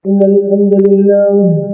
إن الحمد لله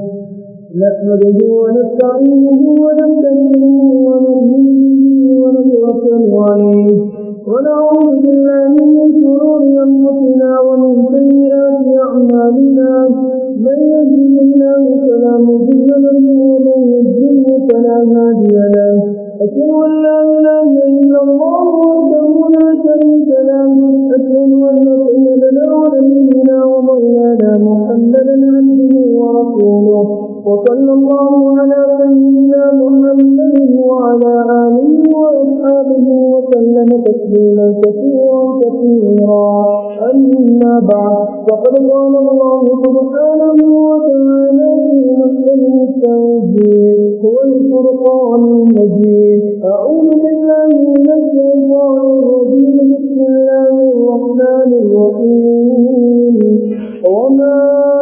نحمده ونستعينه ونستغفره ونؤمن به ونتوكل عليه ونعوذ بالله من شرور أنفسنا ومن سيئات أعمالنا من يهده الله فلا مضل له ومن يضلل فلا هادي له أشهد أن لا إله إلا الله وحده لا شريك له أشهد أن سيدنا ونبينا ومولانا محمدا عبده ورسوله وصلى الله على سيدنا محمد وعلى آله وأصحابه وسلم تسليما كثيرا كثيرا أما بعد فقد قال الله سبحانه وتعالى في محكمه التوحيد هو الفرقان المجيد أعوذ بالله من الشيطان الرجيم بسم الله الرحمن الرحيم وما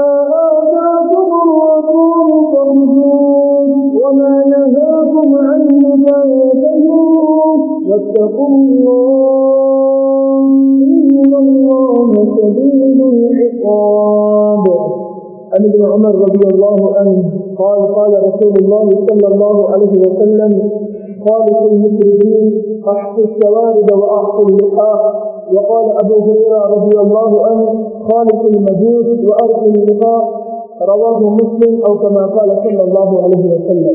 آتاكم الرسول فخذوه وما نهاكم عنه فانتهوا واتقوا الله إن الله شديد العقاب عن ابن عمر رضي الله عنه قال قال رسول الله صلى الله عليه وسلم خالق المشركين احصوا الشوارب واحصوا اللحاف وقال ابو هريره رضي الله عنه خالق المجوس وارث اللقاء رواه مسلم او كما قال صلى الله عليه وسلم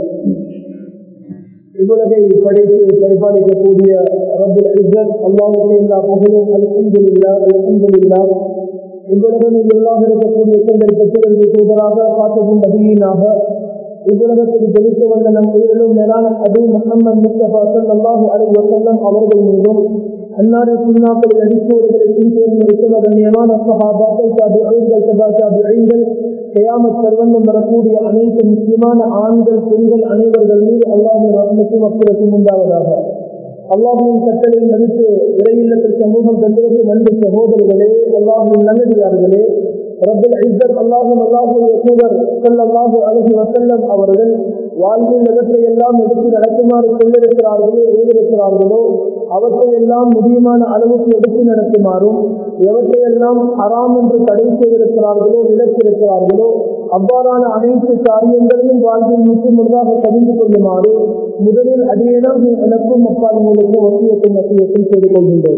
இவ்வுலகை படைத்து பரிபாலிக்கக்கூடிய ரபுல் இஸ்ஸத் அல்லாஹுக்கு எல்லா புகழும் அல்ஹம்துலில்லா அல்ஹம்துலில்லா இவ்வுலகம் இல்லாக இருக்கக்கூடிய தங்கள் பெற்றிருந்து தூதராக காத்தகும் நபியினாக இவ்வுலகத்தில் ஜெயித்து வந்த நம் உயிரிலும் மேலான அபி முகமது முஸ்தபா சல்லாஹூ அலி வசல்லம் அவர்கள் மீதும் அன்னார சுண்ணாக்களில் அடிப்போர்களை பின்தேர்ந்து இருக்கிற கண்ணியமான சஹாபாக்கள் தாபிகள் சபா தாபிகள் கயாமத் சர்வந்தம் வரக்கூடிய அனைத்து முக்கியமான ஆண்கள் பெண்கள் அனைவர்கள் மீது அல்லாஹின் ரத்னத்தும் அப்புறத்தும் உண்டாவதாக அல்லாஹின் கட்டளை மதித்து இறையில்லத்தில் சமூகம் தந்திருக்கு நன்றி சகோதரர்களே அல்லாஹின் நல்லடியார்களே ரப்பல் இஸ்ஸத் அல்லாஹும் அல்லாஹுடைய தூதர் ஸல்லல்லாஹு அலைஹி வஸல்லம் அவர்கள் வாழ்வில் எவற்றை எல்லாம் எடுத்து நடத்துமாறு சொல்லிருக்கிறார்களோ ஏதிருக்கிறார்களோ அவற்றை எல்லாம் முடியுமான அளவுக்கு எடுத்து நடத்துமாறும் எவற்றையெல்லாம் ஹராம் என்று தடை செய்திருக்கிறார்களோ விலக்கிருக்கிறார்களோ அவ்வாறான அனைத்து காரியங்களையும் வாழ்வில் முற்று முழுதாக கவிந்து கொள்ளுமாறு முதலில் அடியேனாக எனக்கும் அப்பால் உங்களுக்கும் வசியத்தும் வசியத்தும் செய்து கொள்கின்றேன்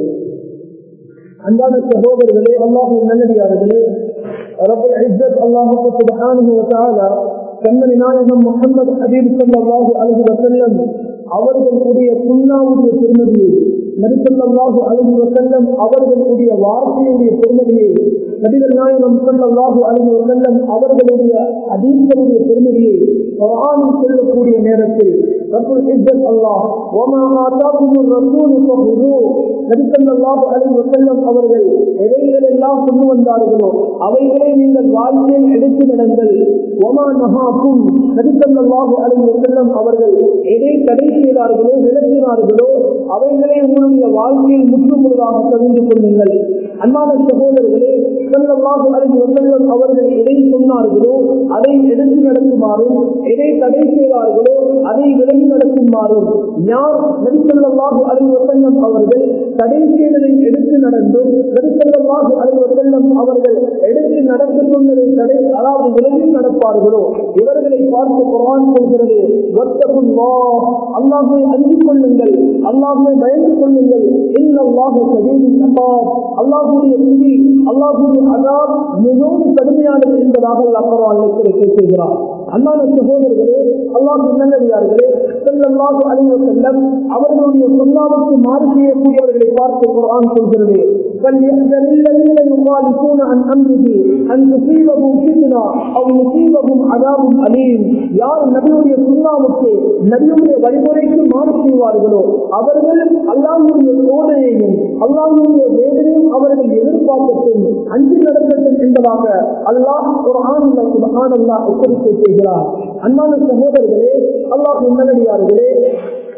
அன்பான சகோதரர்களே அல்லாஹு நல்லடியார்களே ரபுல் இஸ்ஸத் அல்லாஹுக்கு சுபஹானஹு வ தஆலா கண்மணி நாயகம் முஹம்மது ஹபீப் ஸல்லல்லாஹு அலைஹி வஸல்லம் அவர்களுடைய சுண்ணாவுடைய பெருமதியை நபிசல்லாஹு அலைஹி வஸல்லம் அவர்களுடைய வார்த்தையுடைய பெருமதியை நபிகள் நாயகம் ஸல்லல்லாஹு அலைஹி வஸல்லம் அவர்களுடைய ஹதீஸ்களுடைய பெருமதியை குர்ஆனில் சொல்லக்கூடிய நேரத்தில் ரப்பல் இஸ்ஸத் அல்லாஹ் வமா ஆதாகுமுர் ரசூல் ஃபஹுதூ நபி ஸல்லல்லாஹு அலைஹி வஸல்லம் அவர்கள் எவைகளெல்லாம் கொண்டு வந்தார்களோ அவைகளை நீங்கள் வாழ்க்கையில் எடுத்து நடங்கள் வமா நஹாக்கும் நபி ஸல்லல்லாஹு அலைஹி வஸல்லம் அவர்கள் எதை தடை செய்தார்களோ விளக்கினார்களோ அவைகளை உங்களுடைய வாழ்க்கையில் முற்று முழுதாக தெரிந்து கொள்ளுங்கள் அன்பான சகோதரர்களே ஸல்லல்லாஹு அலைஹி வஸல்லம் அவர்கள் எதை சொன்னார்களோ அதை எடுத்து நடத்துமாறும் எதை தடை செய்தார்களோ அதை விலகி நடத்துமாறும் யார் நபிசல்லாஹு அலைஹி வஸல்லம் அவர்கள் தடை செய்ததை எடுத்து நடந்தும் நபிசல்லாஹு அலைஹி வஸல்லம் அவர்கள் எடுத்து நடந்து கொண்டதை தடை அதாவது விலகி நடப்பார்களோ இவர்களை பார்த்து குர்ஆன் சொல்கிறது வத்தகுல்லாஹ் அல்லாஹ்வை அஞ்சிக் கொள்ளுங்கள் அல்லாஹ்வை பயந்து கொள்ளுங்கள் இன்னல்லாஹு ஷதீதுல் இகாப் அல்லாஹ்வுடைய விதி அல்லாஹ்வுடைய அதாப் மிகவும் கடுமையானது என்பதாக அல்லாஹ் குர்ஆனில் பேசுகிறார் அல்லாஹ் சகோதரர்களே அல்லாஹ் நல்லடியார்களே ஸல்லல்லாஹு அலைஹி வஸல்லம் அவர்களுடைய சுன்னாவுக்கு மாறு செய்யக்கூடியவர்களை பார்த்து குர்ஆன் சொல்கிறது فليحذر الذين يخالفون عن امره ان تصيبهم فتنه او يصيبهم عذاب اليم யார் நபியுடைய சுண்ணாவுக்கு நபியுடைய வழிமுறைக்கு மாறு செய்வார்களோ அவர்கள் அல்லாஹ்வுடைய சோதனையையும் அல்லாஹ்வுடைய வேதனையும் அவர்கள் எதிர்பார்க்கட்டும் அஞ்சு நடக்கட்டும் என்பதாக அல்லாஹ் ஒரு ஆனந்த சுபஹானல்லாஹ் எச்சரிக்கை செய்கிறார் அன்பான சகோதரர்களே அல்லாஹ் நல்லடியார்களே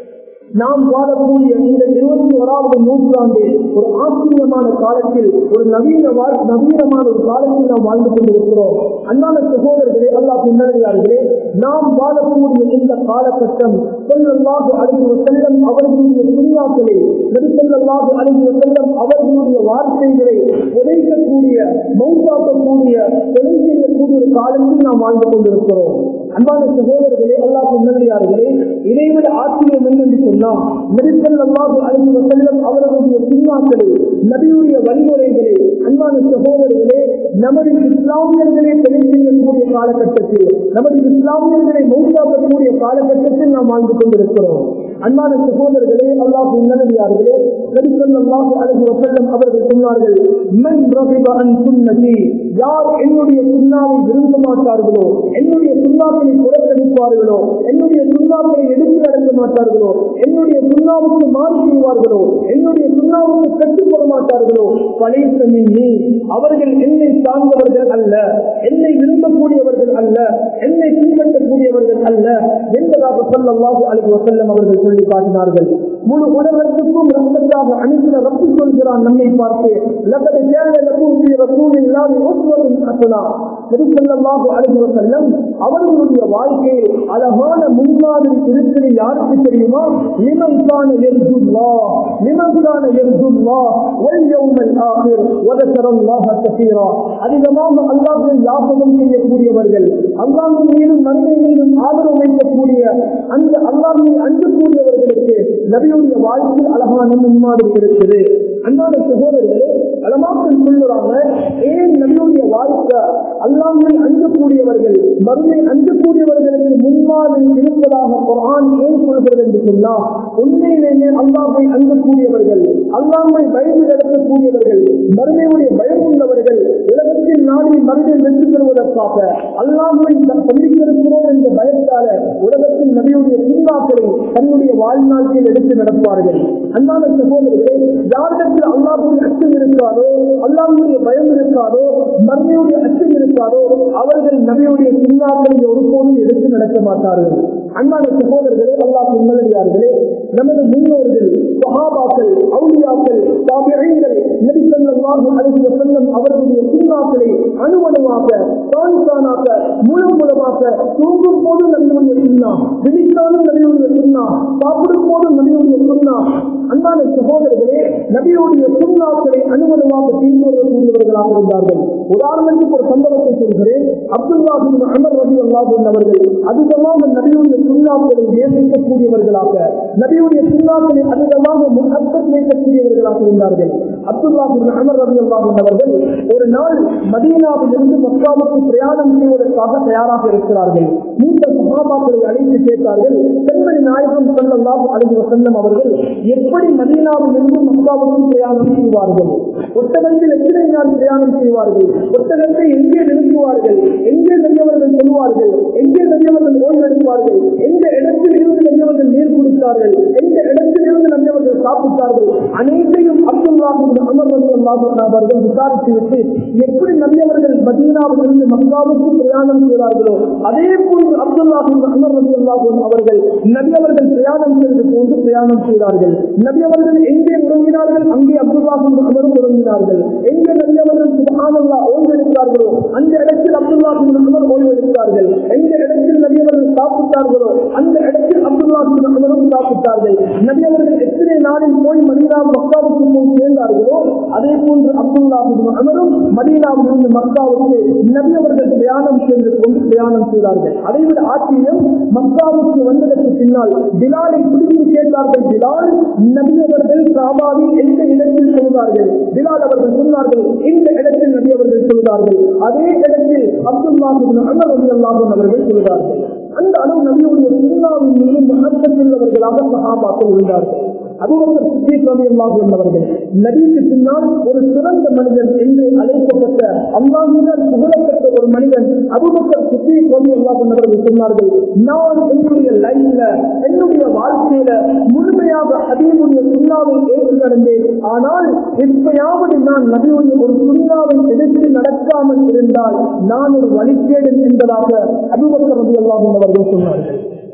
நாம் வாழக்கூடிய இந்த இருபத்தி ஓராவது நூற்றாண்டு ஒரு ஆச்சரியமான காலத்தில் ஒரு நவீன வாழ்- நவீனமான ஒரு காலத்தில் நாம் வாழ்ந்து கொண்டிருக்கிறோம் அன்பான சகோதரர்களே அல்லாஹ் பின்னணியார்களே நாம் வாழக்கூடிய இந்த காலகட்டம் சொல்லல்லாக அழகு செல்லம் அவர்களுடைய துணியாக்களை நபிசல்லாக அழகு செல்லம் அவர்களுடைய வார்த்தைகளை உடைக்கக்கூடிய மௌத்தாக்கக்கூடிய கொலை செய்யக்கூடிய ஒரு காலத்தில் நாம் வாழ்ந்து கொண்டிருக்கிறோம் அன்பான சகோதரர்களே அல்லாஹ் பின்னணியார்களே இதைவிட ஆச்சரியம் என்ன என்று சொன்னால் நபிசல்லாக அழகு செல்லம் அவர்களுடைய துணியாக்களை நபியுடைய வழிமுறைகளை அன்பான சகோதரர்களே நமது இஸ்லாமியர்களை கொலை செய்யக்கூடிய காலகட்டத்தில் நமது இஸ்லாமியர்களை மௌத்தாக்கக்கூடிய காலகட்டத்தில் நாம் வாழ்ந்து கொண்டிருக்கிறோம் அன்பான சகோதரர்களே அல்லாஹ் நல்லதார்களே நபிசல்லாஹு அலைஹி வஸல்லம் அவர்கள் சொன்னார்கள் மன் ரகிப அன் சுன்னதி யார் என்னுடைய சுண்ணாவை விரும்ப மாட்டார்களோ என்னுடைய சுண்ணாக்களை புறக்கணிப்பார்களோ என்னுடைய சுண்ணாக்களை எடுத்து நடக்க மாட்டார்களோ என்னுடைய சுண்ணாவுக்கு மாறி செய்வார்களோ என்னுடைய சுண்ணாவுக்கு கட்டுப்பட மாட்டார்களோ பழைய நீ அவர்கள் என்னை சார்ந்தவர்கள் அல்ல என்னை விரும்பக்கூடியவர்கள் அல்ல என்னை பின்பற்றக்கூடியவர்கள் அல்ல என்பதாக சொல்லல்லாஹு அலைஹி வஸல்லம் அவர்கள் சொல்லி காட்டினார்கள் முழு உலகத்துக்கும் ரத்தத்தாக அனுப்பின ரப்பு சொல்கிறான் நம்மை பார்த்து லகது ஜால லகும் ஃபீ ரசூலில்லாஹி உஸ்வத்துன் ஹஸனா நபி ஸல்லல்லாஹு அலைஹி வஸல்லம் அவர்களுடைய வாழ்க்கையில் அழகான முன்மாதிரி இருக்கிறது யாருக்கு தெரியுமா லிமன் கான யர்ஜுல்லாஹ் லிமன் கான யர்ஜுல்லாஹ் வல் யௌமல் ஆகிர் வதக்கரல்லாஹ கஸீரா அதிகமாக அல்லாஹ்வை யாபகம் செய்யக்கூடியவர்கள் அல்லாஹ்வின் மீதும் மனித மீதும் ஆதரவு வைக்கக்கூடிய அந்த அல்லாஹ்வை அஞ்சக்கூடியவர்களுக்கு நபியுடைய வாழ்க்கையில் அழகான முன்மாதிரி இருக்குது அன்பான சகோதரர்களே அலமாக்கள் சொல்லுறாங்க ஏன் நபியுடைய வாழ்க்கை அல்லாமல் அஞ்சக்கூடியவர்கள் மறுமை அஞ்சக்கூடியவர்களுக்கு முன்மாதிரி இருப்பதாக குரான் ஏன் சொல்கிறது என்று சொன்னால் உண்மையிலேயே அல்லாமை அஞ்சக்கூடியவர்கள் அல்லாமை பயந்து நடத்தக்கூடியவர்கள் மறுமையுடைய பயம் உள்ளவர்கள் உலகத்தின் நாளில் மறுமை வெற்றி பெறுவதற்காக அல்லாமை சந்தித்திருக்கிறோம் என்ற பயத்தால உலகத்தில் நபியுடைய சுண்ணாக்களை தன்னுடைய வாழ்நாட்டில் எடுத்து நடப்பார்கள் அன்பான சகோதரர்களே யாரிடத்தில் அல்லாஹுடைய அச்சம் இருக்காதோ அல்லாஹுடைய பயம் இருக்காதோ மர்மையுடைய அச்சம் இருக்காதோ அவர்கள் நபியுடைய சுண்ணாக்களை ஒருபோதும் எடுத்து நடக்க மாட்டார்கள் அன்பான சகோதரர்களே அல்லாஹ் உண்மையார்களே நமது முன்னோர்கள் சஹாபாக்கள் அவுலியாக்கள் தாபியங்கள் நபிசல்லாஹு அலைஹி வஸல்லம் அவர்களுடைய சுண்ணாக்களை அணுவணுவாக தானிசானாக முழு மூலமாக தூங்கும் போது நபியுடைய சுண்ணா விழித்தாலும் நபியுடைய சுண்ணா சாப்பிடும் போதும் நபியுடைய சுண்ணா அன்பான சகோதரர்களே நபியுடைய சுண்ணாக்களை அணுவணுவாக பின்வரக்கூடியவர்களாக இருந்தார்கள் உதாரணத்துக்கு ஒரு சம்பவத்தை சொல்கிறேன் அப்துல்லாஹின் அமர் ரபி அல்லாஹின் அவர்கள் அதிகமாக நபியுடைய சுண்ணாக்களை நேசிக்கக்கூடியவர்களாக நபியுடைய சுண்ணாக்களை அதிகமாக முகத்தம் வைக்கக்கூடியவர்களாக இருந்தார்கள் அப்துல்லாஹின் அமர் ரபி அல்லாஹின் அவர்கள் ஒரு நாள் மதீனாவில் இருந்து மக்காவுக்கு பிரயாணம் செய்வதற்காக தயாராக இருக்கிறார்கள் மூத்த சகாபாக்களை அழைத்து கேட்டார்கள் பெண்மணி நாயகம் சொல்லலாம் அழைத்து வசந்தம் அவர்கள் எப்படி மதீனாவில் இருந்து மக்காவுக்கு பிரயாணம் செய்வார்கள் ஒட்டகத்தில் எத்தனை நாள் பிரயாணம் செய்வார்கள் ஒட்டகத்தை எங்கே நிறுத்துவார்கள் எங்கே பெரியவர்கள் சொல்வார்கள் எங்கே பெரியவர்கள் ஓய்வெடுப்பார்கள் எந்த இடத்தில் இருந்து பெரியவர்கள் நீர் குடித்தார்கள் எந்த இடத்தில் இருந்து பெரியவர்கள் சாப்பிட்டார்கள் அனைத்தையும் அப்துல்லாஹின் அமர் வந்து அவர்கள் விசாரித்துவிட்டு எப்படி நம்பியவர்கள் மதீனாவில் இருந்து மக்காவுக்கு பிரயாணம் செய்வார்களோ அதே போன்று அப்துல்லாஹின் அமர் வந்து அவர்கள் நபியவர்கள் பிரயாணம் செய்து போன்று பிரயாணம் செய்தார்கள் நபியவர்கள் எங்கே உறங்கினார்கள் அங்கே அப்துல்லாஹின் அமரும் உறங்கினார்கள் எங்கே நபியவர்கள் சுபஹானல்லா ஓய்வெடுத்தார்களோ அந்த இடத்தில் அப்துல்லாஹின் அமர் ஓய்வெடுத்தார்கள் எந்த இடத்தில் நபியவர்கள் சாப்பிட்டார்களோ அந்த இடத்தில் அப்துல்லாஹின் அமரும் சாப்பிட்டார்கள் நபியவர்கள் எத்தனை நாளில் போய் மதீனா மக்காவுக்கு போய் சேர்ந்தார்களோ அதே போன்று அப்துல்லாஹின் அமரும் மதீனாவிலிருந்து மக்காவுக்கு நபியவர்கள் பிரயாணம் செய்து கொண்டு பிரயாணம் செய்தார்கள் அதைவிட ஆச்சரியம் மக்காவுக்கு வந்ததற்கு பின்னால் பிலாலை பிடித்து கேட்டார்கள் பிலால் நபியவர்கள் காபாவில் எந்த இடத்தில் சொல்வார்கள் பிலால் அவர்கள் சொன்னார்கள் இந்த இடத்தில் நபியவர்கள் சொல்வார்கள் அதே இடத்தில் அப்துல்லாஹின் அமர் அலி அல்லாஹன் அவர்கள் சொல்வார்கள் அந்த அளவு நபியுடைய சுண்ணாவின் மீது மகத்துள்ளவர்களாக சகாபாக்கள் இருந்தார்கள் அபுபக்கர் சித்திக் ரலியல்லாஹு என்பவர்கள் நபிக்கு பின்னால் ஒரு சிறந்த மனிதன் என்று அழைக்கப்பட்ட அல்லாஹுடன் புகழப்பட்ட ஒரு மனிதன் அபுபக்கர் சித்திக் ரலியல்லாஹு என்பவர்கள் சொன்னார்கள் நான் என்னுடைய லைஃப்ல என்னுடைய வாழ்க்கையில முழுமையாக ஹபீபுடைய சுண்ணாவை ஏற்று நடந்தேன் ஆனால் எப்பயாவது நான் நபியுடைய ஒரு சுண்ணாவை எதிர்த்து நடக்காமல் இருந்தால் நான் ஒரு வழிகேடன் என்பதாக அபுபக்கர் ரலியல்லாஹு என்பவர்கள் சொன்னார்கள்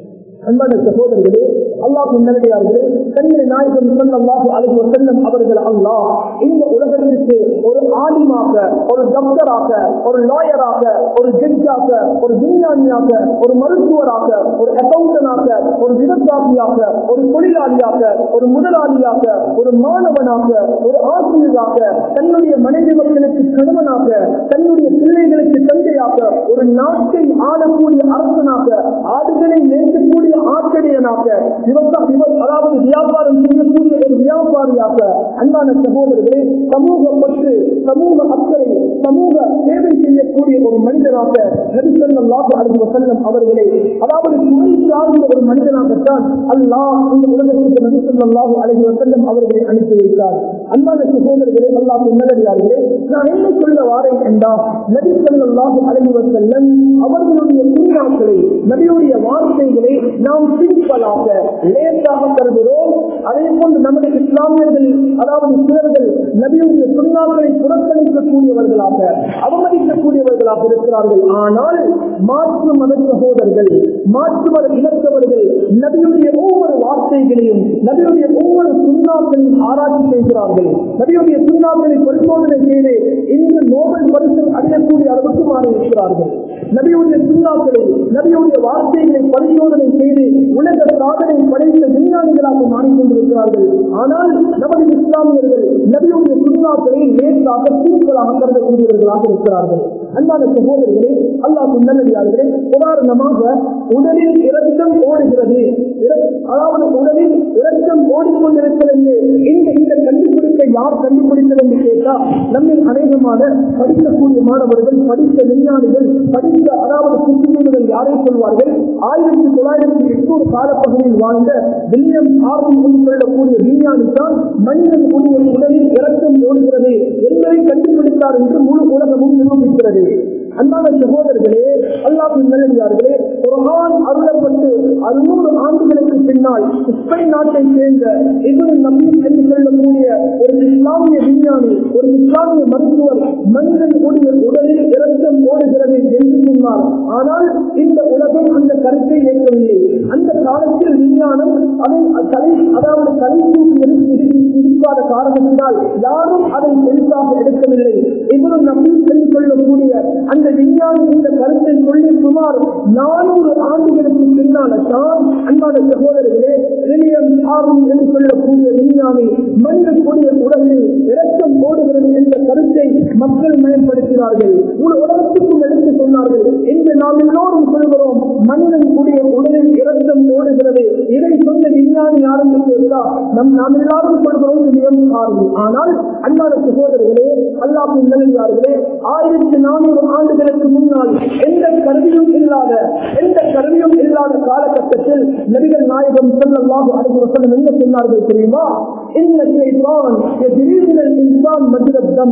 அன்பான சகோதரர்களே அல்லாஹ் நல்லடியார்களே கண்ணிய நாயகம் ஸல்லல்லாஹு அலைஹி வஸல்லம் அவர்கள் அல்லாஹ் இந்த உலகத்திற்கு ஒரு ஆலிமாக ஒரு டாக்டராக ஒரு லாயராக ஒரு ஜட்ஜாக ஒரு விஞ்ஞானியாக ஒரு மருத்துவராக ஒரு அக்கௌண்டனாக ஒரு விவசாயியாக ஒரு தொழிலாளியாக ஒரு முதலாளியாக ஒரு மாணவனாக ஒரு ஆசிரியராக தன்னுடைய மனைவி மக்களுக்கு கணவனாக தன்னுடைய பிள்ளைகளுக்கு தந்தையாக ஒரு நாட்டை ஆளக்கூடிய அரசனாக ஆடுகளை நேர்க்கக்கூடிய ஆசிரியனாக விவசாய விவ- அதாவது வியாபாரம் செய்யக்கூடிய ஒரு வியாபாரியாக அன்பான சகோதரர்களே சமூக பற்று சமூக அக்கறை சமூக சேவை செய்யக்கூடிய ஒரு மனிதனாக நபிசல்லாஹு அலைஹி வஸல்லம் அவர்களை அதாவது துணை சார்ந்த ஒரு மனிதனாகத்தான் அல்லாஹ் இந்த உலகத்துக்கு நபிசல்லாஹு அலைஹி வஸல்லம் அவர்களை அனுப்பி வைத்தார் அன்பான சகோதரர்களே அல்லாஹ் நல்லடியார்களே நான் என்ன சொல்ல வாரேன் என்றால் நபிசல்லாஹு அலைஹி வஸல்லம் அவர்களுடைய சுண்ணாக்களை நபியுடைய வார்த்தைகளை நாம் சிம்பிளாக லேசாக கருதுகிறோம் அதே போன்று நமது இஸ்லாமியர்கள் அதாவது சிலர்கள் நபியுடைய சுண்ணாக்களை புறக்கணிக்கக்கூடியவர்களாக அவமதிக்கக்கூடியவர்களாக இருக்கிறார்கள் ஆனால் மாற்று மத சகோதரர்கள் மாற்று மத இலக்கவர்கள் நபியுடைய ஒவ்வொரு வார்த்தைகளையும் நபியுடைய ஒவ்வொரு சுண்ணாக்களையும் ஆராய்ச்சி செய்கிறார்கள் நபியுடைய சுண்ணாக்களை பரிசோதனை செய்து இன்று நோபல் பரிசு அடையக்கூடிய அளவுக்கு மாறி இருக்கிறார்கள் நபியுடைய சுண்ணாக்களை நபியுடைய வார்த்தைகளை பரிசோதனை செய்து உலக சாதனை படைத்த விஞ்ஞானிகளாக மாறிக்கொண்டிருக்கிறார்கள் ஆனால் நமது இஸ்லாமியர்கள் நபியுடைய சுண்ணாக்களை நேற்றாக சிறுக்களாக கருதக்கூடியவர்களாக இருக்கிறார்கள் அன்பான சகோதரர்களே அல்லாஹ் நல்லடியார்களே உதாரணமாக உடலில் இரத்தம் ஓடுகிறது இர- அதாவது உடலில் இரத்தம் ஓடிக்கொண்டிருக்கிறது இந்த இந்த கண்டுபிடிப்பை யார் கண்டுபிடித்தது என்று கேட்டால் நம்மில் அநேகமான படிக்கக்கூடிய மாணவர்கள் படித்த விஞ்ஞானிகள் படித்த அதாவது புத்திமதிகள் யாரை சொல்வார்கள் ஆயிரத்தி தொள்ளாயிரத்தி எட்நூறு காலப்பகுதியில் வாழ்ந்த வில்லியம் ஆர்வி என்று சொல்லக்கூடிய விஞ்ஞானி தான் மனிதனுடைய உடலில் இரத்தம் ஓடுகிறது என்பதை கண்டுபிடித்தார் என்று முழு உலகமும் நிரூபிக்கிறது அன்பான சகோதரர்களே அல்லாஹின் நல்லடியார்களே குர்ஆன் அருளப்பட்டு அறுநூறு ஆண்டுகளுக்கு பின்னால் இஸ்ரேல் நாட்டை சேர்ந்த இவரு நம்பி என்று சொல்லக்கூடிய ஒரு இஸ்லாமிய விஞ்ஞானி ஒரு இஸ்லாமிய மருத்துவர் மனிதனுடைய உடலில் இரத்தம் ஓடுகிறது என்று சொன்னார் ஆனால் இந்த உலகம் அந்த கருத்தை ஏற்கவில்லை அந்த காலத்தில் விஞ்ஞானம் அதை தலை அதாவது தலை தூக்கி எடுத்து இருக்காத காரணத்தினால் யாரும் அதை பெருசாக எடுக்கவில்லை இவரு நம்பி என்று சொல்லக்கூடிய அந்த விஞ்ஞானி இந்த கருத்தை சொல்லி சுமார் நானூறு ஆண்டுகளுக்கு பின்னால தான் அன்பான சகோதரர்களே வில்லியம் ஆர்வி என்று சொல்லக்கூடிய விஞ்ஞானி மனிதனுடைய உடலில் இரத்தம் ஓடுகிறது என்ற கருத்தை மக்கள் மயப்படுத்தினார்கள் முழு உலகத்துக்கும் எடுத்து சொன்னார்கள் இன்று நாம் எல்லோரும் சொல்கிறோம் மனிதனுடைய உடலில் இரத்தம் ஓடுகிறது இதை சொன்ன விஞ்ஞானி யாரும் கேட்டா நம் நாம் எல்லாரும் சொல்கிறோம் வில்லியம் ஆர்வி ஆனால் அன்பான சகோதரர்களே அல்லாஹின் நல்லே ஆயிரத்தி நானூறு ஆண்டுகளுக்கு முன்னால் எந்த கருவியும் இல்லாத எந்த கருவியும் இல்லாத காலகட்டத்தில் நபிகள் நாயகம் செல்லல்லாஹு அலைஹி வஸல்லம் என்ன சொன்னார்கள் தெரியுமா இன்ன ஷைத்தான் يجري من الانسان مجرى الدم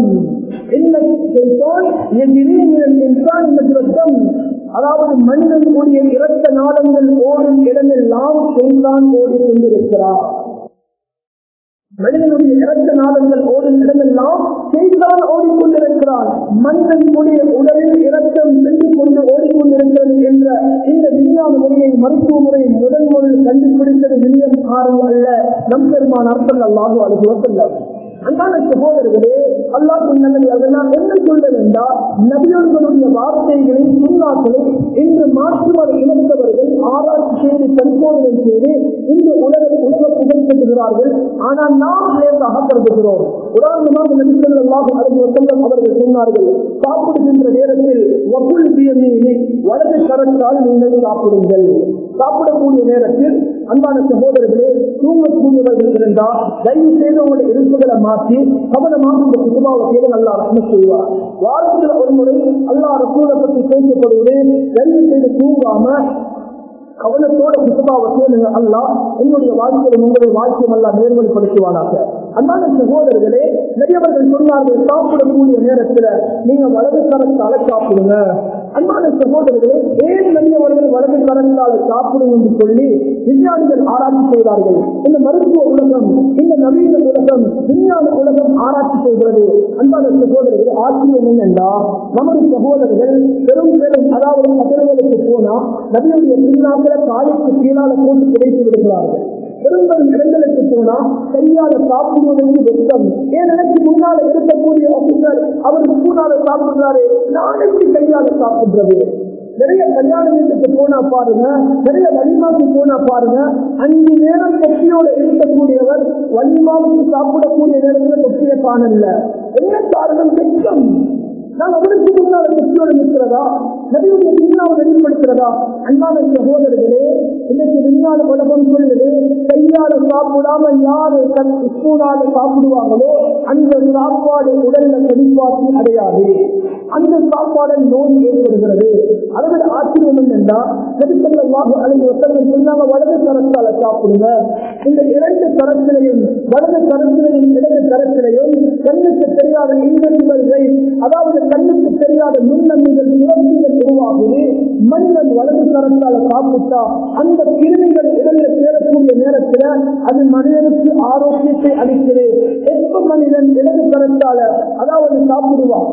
ان الشيطان يجري من الانسان مجرى الدم அதாவது மனிதனுடைய இரத்த நாளங்கள் ஓடும் இடமெல்லாம் செய்தான் ஓடிக்கொண்டிருக்கிறார் மனிதனுடைய இரத்த நாளங்கள் ஓடும் இடமெல்லாம் செய்தான் ஓடிக்கொண்டிருக்கிறான் மனிதனுடைய உடலில் இரத்தம் சென்று கொண்டு ஓடிக்கொண்டிருக்கிறது என்ற இந்த விஞ்ஞான முறையை மருத்துவ முறை முதன் முதல் கண்டுபிடித்தது வில்லியம் ஆறு அல்ல நம் பெருமான் அர்த்தம் அல்லாஹு அலுவலத்தில் அன்பான சகோதரர்களே அல்லாஹ் நல்லது அதனால் என்ன சொல்றது என்றால் நபியர்களுடைய வார்த்தைகளை சுண்ணாக்களை இன்று மாற்றுவத இழந்தவர்கள் ஆராய்ச்சி செய்து பரிசோதனை செய்து இந்த உலக உலக புகழ்பெற்றுகிறார்கள் ஆனால் நாம் லேசாக கருதுகிறோம் உதாரணமாக நபிசல்லாஹு அலைஹி வஸல்லம் அவர்கள் சொன்னார்கள் சாப்பிடுகின்ற நேரத்தில் வகுல் பியமீனி வலது கரத்தால் நீங்கள் சாப்பிடுங்கள் சாப்பிடக்கூடிய நேரத்தில் அன்பான சகோதரர்களே தூங்கக்கூடியவர்கள் இருந்தால் தயவு செய்து உங்களுடைய இருப்புகளை மாற்றி கவனமாக இந்த குடும்பாவை செய்து நல்லா ரத்ன செய்வார் வாரத்தில் ஒரு முறை அல்லா ரசூலை பற்றி பேசப்படுவது தயவு செய்து தூங்காம கவனத்தோட குடும்பாவை செய்யுங்க அல்லா என்னுடைய வாழ்க்கையில் உங்களுடைய வாழ்க்கையை அல்லா நேர்வழிப்படுத்துவானாக அன்பான சகோதரர்களே நிறையவர்கள் சொன்னார்கள் சாப்பிடக்கூடிய நேரத்துல நீங்க வலது கரத்தால சாப்பிடுங்க அன்பான சகோதரர்களே ஏன் நிறையவர்கள் வலது கரத்தால் சாப்பிடும் என்று சொல்லி விஞ்ஞானிகள் ஆராய்ச்சி செய்தார்கள் இந்த மருத்துவ உலகம் இந்த நவீன உலகம் விஞ்ஞான உலகம் ஆராய்ச்சி செய்கிறது அன்பான சகோதரர்களே ஆச்சரியம் என்னென்றா நமது சகோதரர்கள் பெரும் பெரும் அதாவது கதிரவலுக்கு போன போனா நபியுடைய பின்னாக்களை காலுக்கு கீழால போட்டு புதைத்து விடுகிறார்கள் பெரும்பெரும் இடங்களுக்கு போனா கையால சாப்பிடுவதற்கு வெட்கம் ஏன் எனக்கு முன்னால இருக்கக்கூடிய ஆபீசர் அவர் ஸ்பூனால சாப்பிடுறாரு நான் எப்படி கையால சாப்பிடுறது நிறைய கல்யாண வீட்டுக்கு போனா பாருங்க நிறைய வலிமாவுக்கு போனா பாருங்க அஞ்சு நேரம் தொப்பியோட இருக்கக்கூடியவர் வலிமாவுக்கு சாப்பிடக்கூடிய நேரத்தில் தொப்பியை காணல என்ன காரணம் வெட்கம் நான் அவருக்கு முன்னால் தொப்பியோடு நிற்கிறதா நபியுடைய பின்னால் வெளிப்படுத்துறதா அன்பான சகோதரர்களே இன்னைக்கு விஞ்ஞான உலகம் சொல்லுது கையால சாப்பிடாம யாரு தன் ஸ்பூனால சாப்பிடுவாங்களோ அந்த சாப்பாடு உடல்ல செழிப்பாக்கி அடையாது அந்த சாப்பாடு நோய் ஏற்படுகிறது அதை விட ஆச்சரியம் என்னென்றா நபிசல்லாக அழகு ஒருத்தர்கள் சொன்னாங்க வலது கரத்தால சாப்பிடுங்க இந்த இரண்டு கரத்திலையும் வலது கரத்திலையும் இடது கரத்திலையும் கண்ணுக்கு தெரியாத இன்வெர்டிவல்கள் அதாவது கண்ணுக்கு தெரியாத நுண்ணமிகள் சுழற்சிகள் உருவாகுது மனிதன் வலது கரத்தால சாப்பிட்டா அந்த கிருமிகள் இடத்துல சேரக்கூடிய நேரத்துல அது மனிதனுக்கு ஆரோக்கியத்தை அளிக்கிறது எப்ப மனிதன் இடது கரத்தால அதாவது சாப்பிடுவான்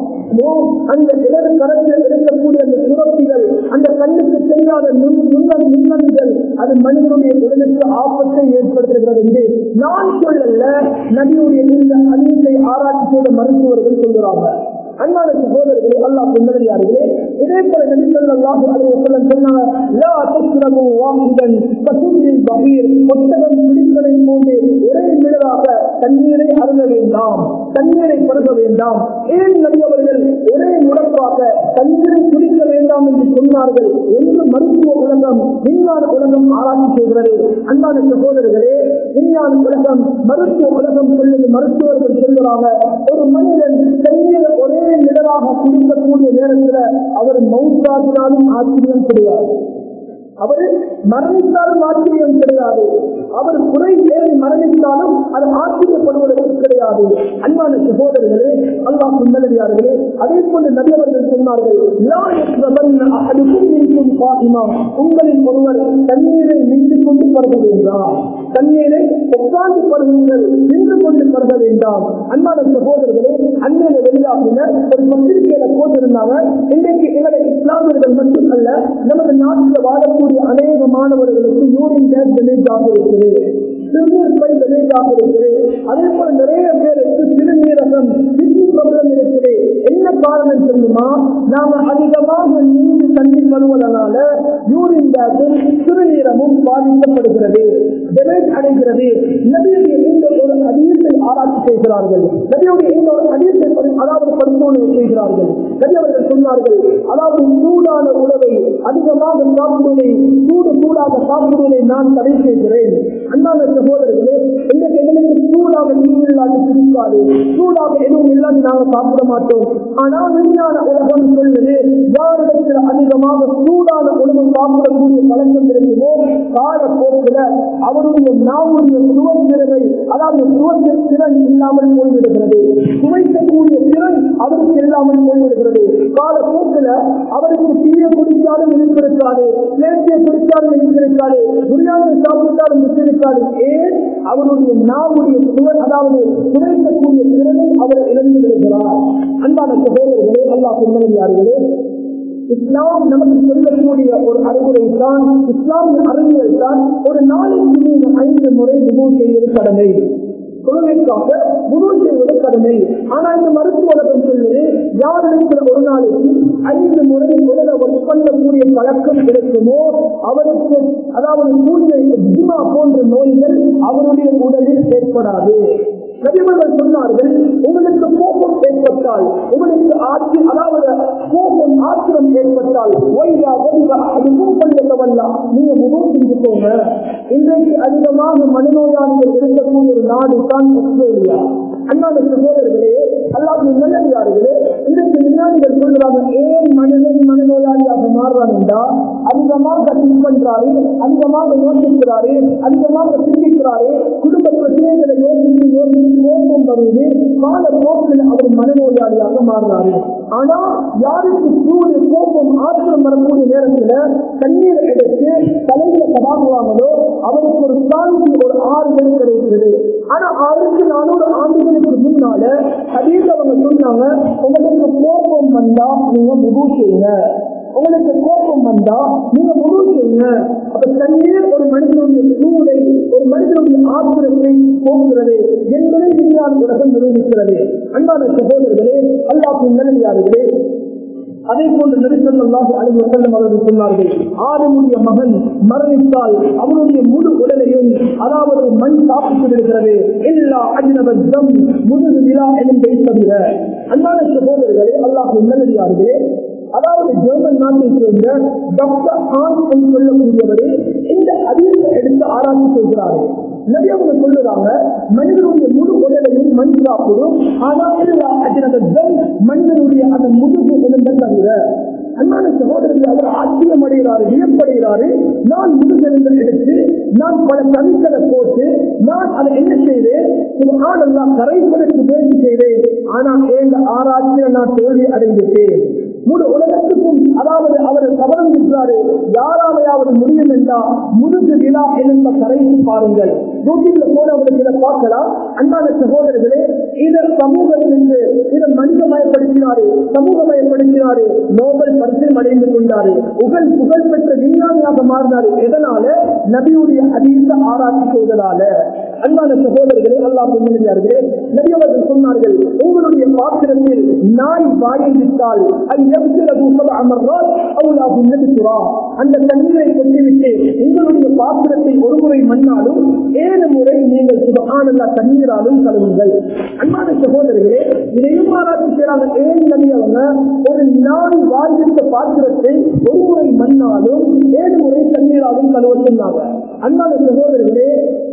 அந்த இடது கரத்தில் இருக்கக்கூடிய அந்த சுரப்பிகள் அந்த கண்ணுக்கு தெரியாத நுண்ணம் நுண்ணமிகள் அது மனிதனுடைய உடலுக்கு ஆபத்தை ஏற்படுத்துகிறது என்று நான் சொல்லல நபியுடைய இந்த அறிவித்தை ஆராய்ச்சி செய்த மருத்துவர்கள் சொல்கிறாங்க அன்பான சகோதரர்களே அல்லாஹ் சொன்னதார்களே இதே போல நபி ஸல்லல்லாஹு அலைஹி வஸல்லம் சொன்னாங்க லா தஸ்ரபு வாஹிதன் கசுபில் பஹீர் ஒட்டகம் பிடிப்பதை போன்று ஒரே நிழலாக தண்ணீரை அருக வேண்டாம் தண்ணீரை பருக வேண்டாம் ஏன் நபி அவர்கள் ஒரே முடப்பாக தண்ணீரை குடிக்க வேண்டாம் என்று சொன்னார்கள் என்று மருத்துவ உலகம் விஞ்ஞான உலகம் ஆராய்ச்சி செய்கிறது அன்பான சகோதரர்களே விஞ்ஞான உலகம் மருத்துவ உலகம் சொல்லுது மருத்துவர்கள் சொல்லுறாங்க ஒரு மனிதன் தண்ணீரை ஒரே நிழலாக குடிக்கக்கூடிய நேரத்தில் அவர் மௌத்தாகினாலும் ஆச்சரியம் கிடையாது அவர் மரணித்தாலும் ஆச்சரியம் கிடையாது அவர் குறை ஏறி மரணித்தாலும் அது ஆச்சரியப்படுவதற்கு கிடையாது அன்பான சகோதரர்களே அல்லாஹ் நல்லடியார்களே அதே போன்று நபியவர்கள் சொன்னார்கள் லா யஸ்ரபன்ன அஹதுக்கும் மின்கும் ஃபாத்திமா உங்களில் ஒருவர் தண்ணீரை நின்று கொண்டு பருக வேண்டாம் தண்ணீரை உட்கார்ந்து பருகுங்கள் நின்று கொண்டு பருக வேண்டாம் அன்பான சகோதரர்களே அந்நிய வெளியாகின ஒரு பத்திரிகையில போட்டிருந்தாங்க இன்றைக்கு எங்களை இஸ்லாமியர்கள் மட்டுமல்ல நமது நாட்டில் வாழக்கூடிய அநேக மாணவர்களுக்கு யூரின் கேஸ் வில்லேஜாக இருக்குது சிறுநீர் பை வில்லேஜாக இருக்குது அதே போல நிறைய பேருக்கு சிறுநீரகம் கிட்னி ப்ராப்ளம் இருக்குது என்ன காரணம் தெரியுமா நாம அதிகமாக நீந்து தண்ணி வருவதனால யூரின் கேஸும் சிறுநீரமும் பாதிக்கப்படுகிறது டெமேஜ் அடைகிறது நபியுடைய இந்த ஒரு அதிகத்தை ஆராய்ச்சி செய்கிறார்கள் நபியுடைய இந்த ஒரு அதிகத்தை அதாவது பரிசோதனை செய்கிறார்கள் நபி அவர்கள் சொன்னார்கள் அதாவது சூடான உணவை அதிகமாக சாப்பிடுவதை சூடு சூடாக சாப்பிடுவதை நான் தடை செய்கிறேன் அண்ணாத சகோதரர்களே இன்றைக்கு எங்களுக்கு சூடாக நீர் இல்லாது பிடிக்காது சூடாக எதுவும் இல்லாது நாங்கள் சாப்பிட மாட்டோம் ஆனால் விஞ்ஞான உலகம் சொல்லுது யாரிடத்தில் அதிகமாக சூடான உணவு சாப்பிடக்கூடிய பழக்கம் இருக்குமோ காலப்போக்கில் அவருடைய நாவுடைய சுதந்திரமை அதாவது சுதந்திர திறன் இல்லாமல் போய்விடுகிறது சுவைக்கக்கூடிய திறன் அவருக்கு இல்லாமல் போய்விடுகிறது காலப்போக்கில் அவருக்கு தீய குடித்தாலும் இருந்திருக்காது தேசிய குடித்தாலும் இருந்திருக்காது பிரியாணி சாப்பிட்டாலும் இருந்திருக்காது ஏன் அவருடைய நாவுடைய சுவர் அதாவது சுவைக்கக்கூடிய திறனை அவர் இழந்து விடுகிறார் அன்பான சகோதரர்களே அல்லாஹ் சொன்னவர்களே இஸ்லாம் நமக்கு சொல்லக்கூடிய ஒரு அறிவுரை தான் இஸ்லாமிய அறிவியல் தான் ஒரு நாளைக்கு நீங்கள் ஐந்து முறை விமோசம் செய்வது கடமை தொழுகைக்காக முதல் செய்வது கடமை ஆனா இந்த மருத்துவ உலகம் சொல்லுது யாரிடத்தில் ஒரு நாளைக்கு ஐந்து முறை உடலை ஒப்பந்தக்கூடிய பழக்கம் கிடைக்குமோ அவருக்கு அதாவது சூழ்நிலை ஜிமா போன்ற நோய்கள் அவருடைய உடலில் ஏற்படாது நபிவர்கள் சொன்னார்கள் உங்களுக்கு கோபம் ஏற்பட்டால் உங்களுக்கு ஆட்சி அதாவது கோபம் ஆத்திரம் ஏற்பட்டால் ஒய்யா ஒய்யா அது மூப்பல்லவல்லா நீங்க முகம் செஞ்சுக்கோங்க இன்றைக்கு அதிகமாக மனநோயாளிகள் இருக்கக்கூடிய ஒரு நாடு தான் ஆஸ்திரேலியா அண்ணாத சகோதரர்களே அல்லாஹ் நல்லடியார்களே இன்றைக்கு விஞ்ஞானிகள் சொல்றாங்க ஏன் மனிதன் மனநோயாளியாக மாறுறான் என்றால் அதிகமாக திங்க் பண்றாரு அதிகமாக யோசிக்கிறாரு அதிகமாக சிந்திக்கிறாரு குடும்ப பிரச்சனைகளை யோசித்து யோசித்து கோபம் வருவது கால போக்கில் அவர் மனநோயாளியாக மாறுறாரு ஆனா யாருக்கு சூடு கோபம் ஆத்திரம் வரக்கூடிய நேரத்துல தண்ணீரை எடுத்து தலையில கடாகுவாங்களோ அவருக்கு ஒரு சாந்தி ஒரு ஆறுதல் கிடைக்கிறது ஆனா ஆயிரத்தி நானூறு ஆண்டுகளுக்கு முன்னால அதீத அவங்க சொன்னாங்க உங்களுக்கு கோபம் வந்தா நீங்க முது செய்யுங்க உங்களுக்கு கோபம் வந்தா இருந்தா நீங்க முழு செய்யுங்க அப்ப தண்ணீர் ஒரு மனிதனுடைய சூளை ஒரு மனிதனுடைய ஆத்திரத்தை போக்குகிறது என்பதை விஞ்ஞான உலகம் நிரூபிக்கிறது அன்பான சகோதரர்களே அல்லாஹின் நிலையாளர்களே அதே போன்று நெருக்கல்லாக அழகு செல்லும் அவர்கள் சொன்னார்கள் ஆதமுடைய மகன் மரணித்தால் அவனுடைய முழு உடலையும் அதாவது மண் சாப்பிட்டு விடுகிறது எல்லா அஜினவர் தம் முதுகு விழா எனும் தவிர அன்பான சகோதரர்களே அல்லாஹ் நல்லடியார்களே அதாவது ஜெர்மன் நாட்டை சேர்ந்த டாக்டர் ஆன் என்று சொல்லக்கூடியவரே இந்த அறிவை எடுத்து ஆராய்ச்சி செய்கிறார்கள் நிறைய அவங்க சொல்லுறாங்க மனிதனுடைய முழு உடலையும் மண் சாப்பிடும் ஆனால் மனிதனுடைய அந்த முதுகு உடம்பை தவிர அன்பான சகோதரர்கள் அவர் ஆச்சரியம் அடைகிறாரு வியப்படைகிறாரு நான் முதுகெலும்பை எடுத்து நான் பல தனித்தலை போட்டு நான் அதை என்ன செய்தேன் ஆனெல்லாம் கரைப்பதற்கு முயற்சி செய்தேன் ஆனால் எந்த ஆராய்ச்சியில் நான் தோல்வி அடைந்துட்டேன் முழு உலகத்துக்கும் அதாவது அவர் கவர்ந்திருக்கிறாரு யாராலையாவது முடியும் என்றா முதுகு விழா எழுந்த கரைத்து பாருங்கள் யூடியூப்ல போனவர்கள் இதை பார்க்கலாம் அன்பான சகோதரர்களே இதை சமூகத்திற்கு இதை மனிதமயப்படுத்தினாரு சமூகமயப்படுத்தினாரு நோபல் பரிசு அடைந்து கொண்டாரு புகழ் புகழ் பெற்ற விஞ்ஞானியாக மாறினாரு எதனால நபியுடைய அதீத ஆராய்ச்சி செய்ததால அன்பான சகோதரர்களே அல்லாஹ் முன்னிலையார்களே நபி அவர்கள் சொன்னார்கள் உங்களுடைய பாத்திரத்தில் நாய் வாயை விட்டால் அது அந்த தண்ணீரை கொட்டிவிட்டு உங்களுடைய பாத்திரத்தை ஒரு முறை மண்ணாலும் ஏழு முறை நீங்கள் சுபகானந்தா தண்ணீராலும் கழுவுங்கள் அன்பான சகோதரர்களே இதையும் ஆராய்ச்சி செய்யறாங்க ஏன் நபி அவங்க ஒரு நாள் வாழ்வித்த பாத்திரத்தை ஒரு முறை மண்ணாலும் ஏழு முறை தண்ணீராலும் கழுவ சொன்னாங்க அன்பான சகோதரர்களே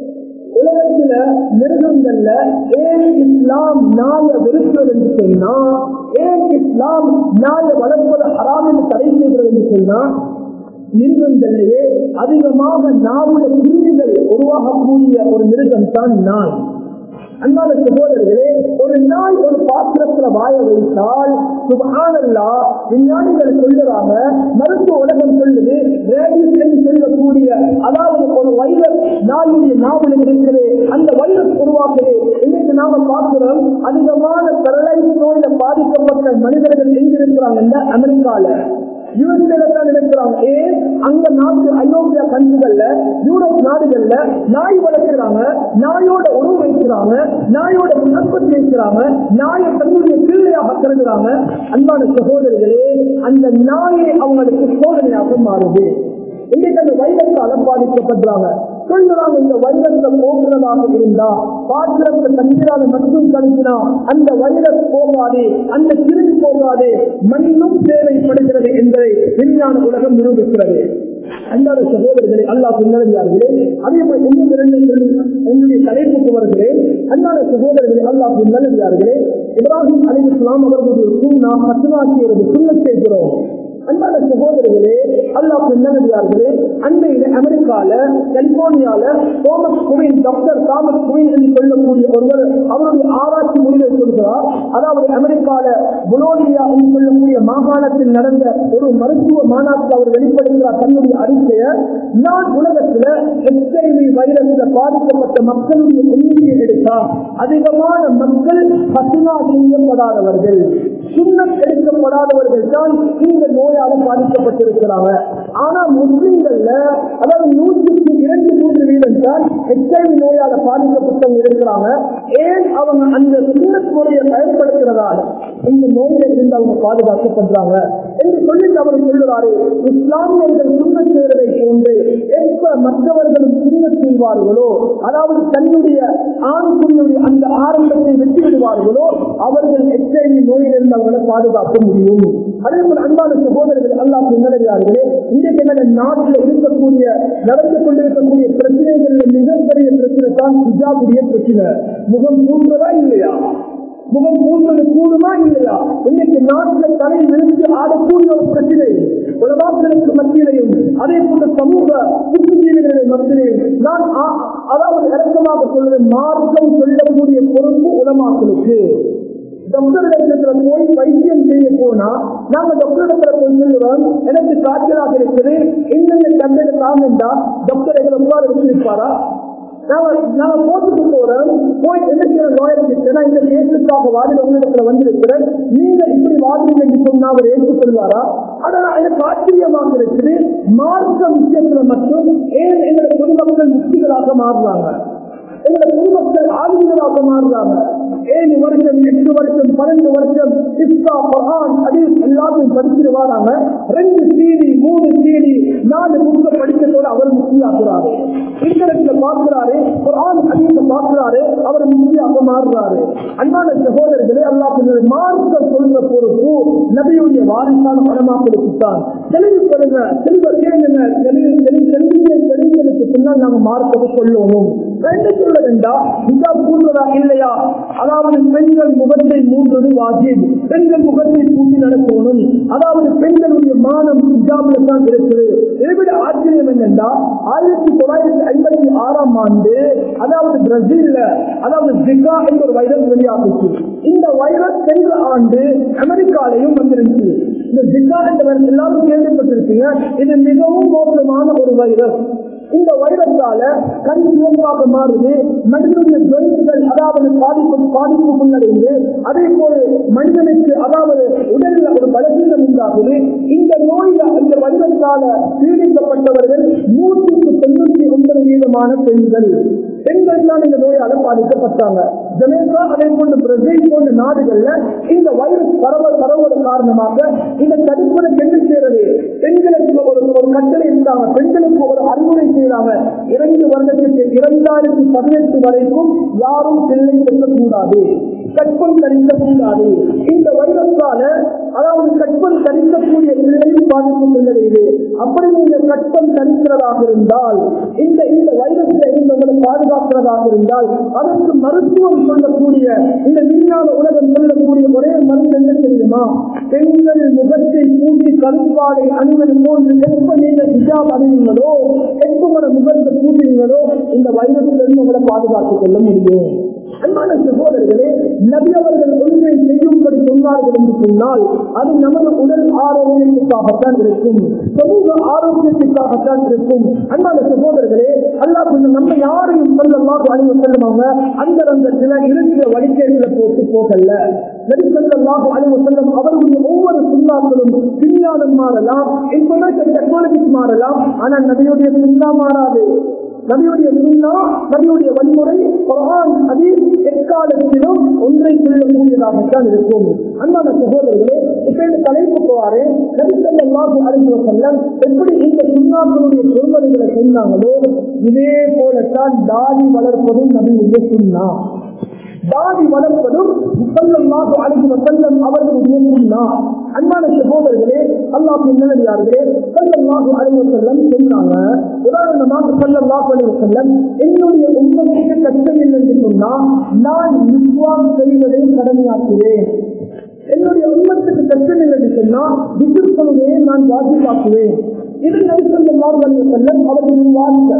உலகத்துல மிருகங்கள்ல ஏன் இஸ்லாம் நாய வெறுக்கிறது என்று சொன்னா ஏன் இஸ்லாம் நாய வளர்ப்பது ஹராம் என்று தடை செய்கிறது என்று சொன்னா மிருகங்களிலேயே அதிகமாக நாவுல கிருமிகள் உருவாகக்கூடிய ஒரு மிருகம் தான் நாய் அன்பான சகோதரர்களே ஒரு நாள் ஒரு பாத்திரத்துல வாய வைத்தால் சுபகானல்லா விஞ்ஞானிகள் சொல்லுறாங்க மருத்துவ உலகம் சொல்லுது ரேடிஸ் என்று சொல்லக்கூடிய அதாவது ஒரு வைரஸ் நாயுடைய நாவல் இருக்கிறது அந்த வைரஸ் உருவாக்குது இன்னைக்கு நாம பார்க்கிறோம் அதிகமான பெரலைஸ் நோயில பாதிக்கப்பட்ட மனிதர்கள் எங்கிருக்கிறாங்க அமெரிக்கால யூஎஸ்ஏல தான் இருக்கிறாங்க ஏன் அந்த நாட்டு ஐரோப்பிய கண்ட்ரிகள்ல யூரோப் நாடுகள்ல நாய் வளர்க்கிறாங்க நாயோட உணவு வைக்கிறாங்க நாயோட உற்பத்தி வைக்கிறாங்க நாயை தன்னுடைய பிள்ளையாக கருதுறாங்க அன்பான சகோதரிகளே அந்த நாயை அவங்களுக்கு சோதனையாக மாறுது இன்னைக்கு அந்த வைரஸால பாதிக்கப்படுறாங்க சொல்லுறாங்க இந்த வைரஸை போக்குறதாக இருந்தா பாத்திரத்தை தண்ணீரால மட்டும் கழிச்சினா அந்த வைரஸ் போகாது அந்த கிருமி போகாது மண்ணும் தேவைப்படுகிறது என்பதை விஞ்ஞான உலகம் நிரூபிக்கிறது அன்றாட சகோதரர்களே அல்லா பின்னறியார்களே அதே போல இன்னும் இரண்டு சொல்லி என்னுடைய தலைப்புக்கு வருகிறேன் அன்றாட சகோதரர்களே அல்லா பின்னறியார்களே இப்ராஹிம் அலி இஸ்லாம் அவர்களுடைய சுண்ணா பத்துவாக்கியது சுண்ண செய்கிறோம் அன்பான சகோதரர்களே அல்லா பின்னடியார்களே அண்மையில அமெரிக்கால கலிபோர்னியால Thomas Quinn doctor Thomas Quinn என்று சொல்லக்கூடிய ஒருவர் அவருடைய ஆராய்ச்சி முடிவை சொல்கிறார் அதாவது அமெரிக்கால புலோனியா என்று சொல்லக்கூடிய மாகாணத்தில் நடந்த ஒரு மருத்துவ மாநாட்டில் அவர் வெளிப்படுத்துகிறார் தன்னுடைய அறிக்கையை நான் உலகத்துல எச்ஐவி வைரஸ்ல பாதிக்கப்பட்ட மக்களுடைய எண்ணிக்கையை எடுத்தா அதிகமான மக்கள் பசுனா செய்யப்படாதவர்கள் சுண்ணம் எடுக்கப்படாதவர்கள் தான் இந்த நோயால பாதிக்கப்பட்டிருக்கிறாங்க ஆனா முஸ்லிம்கள்ல அதாவது நூற்றுக்கு இரண்டு மூன்று வீதம் தான் ஹெச்ஐவி நோயால பாதிக்கப்பட்டவங்க இருக்கிறாங்க ஏன் அவங்க அந்த சுண்ணத் முறையை பயன்படுத்துறதால இந்த நோயில இருந்து அவங்க பாதுகாக்கப்படுறாங்க என்று சொல்லி அவர் சொல்லுறாரு இஸ்லாமியர்கள் சுண்ணத் செய்வதை போன்று எப்ப மற்றவர்களும் சுண்ணத் செய்வார்களோ அதாவது தன்னுடைய ஆண் குடியுடைய அந்த ஆரம்பத்தை வெற்றி விடுவார்களோ அவர்கள் எச்ஐவி நோயிலிருந்து அவங்களை பாதுகாக்க முடியும் அதே போல அன்பான சகோதரர்கள் அல்லா பின்னடையார்களே இன்றைக்கு என நாட்டில் இருக்கக்கூடிய நடந்து கொண்டிருக்கக்கூடிய பிரச்சனைகளில் மிகப்பெரிய பிரச்சனை தான் ஹிஜாபுடைய பிரச்சனை முகம் கூடுறதா இல்லையா முகம் கூடுவது கூடுமா இல்லையா இன்னைக்கு நாட்டில் தலை விரிந்து ஆடக்கூடிய ஒரு பிரச்சனை உலகாக்களுக்கு மத்தியிலையும் அதே போன்ற சமூக புத்துஜீவிகளின் மத்தியிலையும் நான் ஆ- அதாவது இறக்கமாக சொல்வது மார்க்கம் சொல்லக்கூடிய பொறுப்பு உலமாக்களுக்கு டாக்டர் இடத்துல போய் வைத்தியம் செய்ய போனா நாங்க டாக்டர் இடத்துல போய் சொல்லுவோம் எனக்கு காய்ச்சலாக இருக்குது என்னென்ன டேப்லெட் தாங்கண்டா டாக்டர் எங்களை உட்கார வச்சிருப்பாரா நாங்க நாங்க போட்டுட்டு போறோம் போய் என்ன செய்யற லாயர் கிட்ட இந்த கேஸுக்காக வாதிட உங்களிடத்துல வந்திருக்கிறேன் நீங்க இப்படி வாதிடுங்க என்று சொன்னா அவர் ஏற்றுக்கொள்வாரா ஆனா எனக்கு ஆச்சரியமாக இருக்குது மார்க்க விஷயத்துல மட்டும் ஏன் எங்களுடைய பொதுமக்கள் முக்திகளாக மாறுறாங்க எங்களுடைய பொதுமக்கள் ஆளுநராக மாறுறாங்க ஏழு வருஷம் எட்டு வருஷம் பன்னெண்டு வருஷம் இஸ்லா குரான் ஹதீஸ் எல்லாத்தையும் படிச்சுட்டு வராங்க ரெண்டு சீடி மூணு சீடி நாலு புக்க படிச்சதோடு அவர் முக்தியாக்குறாரு இன்டர்நெட்ல பார்க்கிறாரு குரான் ஹதீஸ பார்க்கிறாரு அவர் முக்தியாக மாறுறாரு அன்பான சகோதரர்களே அல்லாஹ் மார்க்க சொல்ற பொறுப்பு நபியுடைய வாரிசான பணமாக்களுக்கு தான் தெளிவு பெறுங்க தெளிவு கேளுங்க தெளிவு தெளிவு தெளிவு தெளிவுகளுக்கு பின்னால் நாங்க மார்க்கத்தை சொல்லணும் ரெண்டு சொல்ல வேண்டாம் இதா கூடுவதா இல்லையா அதாவது பெண்கள் முகத்தை மூன்றது வாஜிப் பெண்கள் முகத்தை பூட்டி நடக்கணும் அதாவது பெண்களுடைய மானம் இஜாமில் தான் இருக்குது இதைவிட ஆச்சரியம் என்னென்றா ஆயிரத்தி தொள்ளாயிரத்தி ஐம்பத்தி ஆறாம் ஆண்டு அதாவது பிரேசில்ல அதாவது ஜிகா என்ற ஒரு வைரஸ் வெளியாகிச்சு இந்த வைரஸ் சென்ற ஆண்டு அமெரிக்காலையும் வந்துருச்சு இந்த ஜிகா என்ற வைரஸ் எல்லாரும் கேள்விப்பட்டிருக்கீங்க இது மிகவும் மோசமான ஒரு வைரஸ் இந்த வைரஸால கண் சிவப்பாக மாறுது மனிதனுடைய ஜொலிப்புகள் அதாவது பாதிப்பு பாதிப்பு முன்னடைந்து அதே போல மனிதனுக்கு அதாவது உடலில் ஒரு பலவீனம் உண்டாகுது இந்த நோயில இந்த வைரஸால பீடிக்கப்பட்டவர்கள் நூற்றுக்கு தொண்ணூத்தி ஒன்பது வீதமான பெண்கள் பெண்கள் தான் இந்த நோயால பாதிக்கப்பட்டாங்க ஜமேக்கா அதே போன்று பிரேசில் போன்ற நாடுகள்ல இந்த வைரஸ் பரவல் பரவுவதன் காரணமாக இந்த தடுப்பதை என்ன செய்யறது பெண்களுக்கு ஒரு ஒரு கட்டளை இருந்தாங்க பெண்களுக்கு ஒரு அறிவுரை செய்யறாங்க இரண்டு வருடத்துக்கு இரண்டாயிரத்தி பதினெட்டு வரைக்கும் யாரும் செல்லை செல்லக்கூடாது கற்பம் தரிக்க கூடாது இந்த வைரஸால அதாவது கற்பம் தரிக்கக்கூடிய பிள்ளையும் பாதிப்பு செல்லடையுது அப்படி நீங்க கற்பம் தரிக்கிறதாக இருந்தால் இந்த இந்த வைரஸ்ல இருந்து உங்களை பாதுகாக்கிறதாக இருந்தால் அதற்கு மருத்துவம் சொல்லக்கூடிய இந்த விஞ்ஞான உலகம் சொல்லக்கூடிய ஒரே மருந்து என்ன தெரியுமா பெண்கள் முகத்தை பூட்டி கருப்பாடை அணிவது போன்று எப்ப நீங்க ஹிஜாப் அணிவீங்களோ எப்ப உங்களோட முகத்தை பூட்டுவீங்களோ இந்த வைரஸ்ல இருந்து உங்களை பாதுகாத்துக் கொள்ள முடியும் அன்பான சகோதரர்களே நபி அவர்கள் ஒன்றை செய்யும்படி சொன்னார்கள் என்று சொன்னால் அது நமது உடல் ஆரோக்கியத்துக்காகத்தான் இருக்கும் சமூக ஆரோக்கியத்திற்காகத்தான் இருக்கும் அன்பான சகோதரர்களே அல்லாஹ் கொஞ்சம் நம்ம யாரையும் சொல்லமாக அழிவு செல்லவங்க அந்த ரங்கத்தில் இருக்கிற வழிகேடுகளை போட்டு போகல நெருக்கல்லாக அழிவு செல்லும் அவர்களுடைய ஒவ்வொரு சுண்ணாக்களும் விஞ்ஞானம் மாறலாம் இன்ஃபர்மேஷன் டெக்னாலஜிஸ் மாறலாம் ஆனால் நபியுடைய சுண்ணா மாறாது நபியுடைய சுண்ணா நபியுடைய வழிமுறை குரான் ஹதீஸ் எக்காலத்திலும் ஒன்றை சொல்லக்கூடியதாகத்தான் இருக்கும் அன்பான சகோதரர்களே இப்ப இந்த தலைப்பு போவாரு நபி ஸல்லல்லாஹு அலைஹி வஸல்லம் எப்படி இந்த சுண்ணாக்களுடைய பெருமதிகளை சொன்னாங்களோ இதே போலத்தான் தாடி வளர்ப்பதும் நபியுடைய சுண்ணா தாடி வளர்ப்பதும் முசல்லல்லாஹு அலைஹி வஸல்லம் அவர்களுடைய சுண்ணா அன்பான சகோதரர்களே அல்லாஹ் நல்லடியார்களே ஸல்லல்லாஹு அலைஹி வஸல்லம் சொன்னாங்க உதாரணமாக ஸல்லல்லாஹு அலைஹி வஸல்லம் என்னுடைய உம்மத்துக்கு கஷ்டம் இல்லை என்று சொன்னா நான் விஸ்வாஸ் செய்வதை கடமையாக்குவேன் என்னுடைய உண்மத்துக்கு கஷ்டம் இல்லை என்று சொன்னா விசில் கொள்கையை நான் வாசிப்பாக்குவேன் இது நபிசல்லாஹு அலைஹி வஸல்லம் அவர்களின் வார்த்தை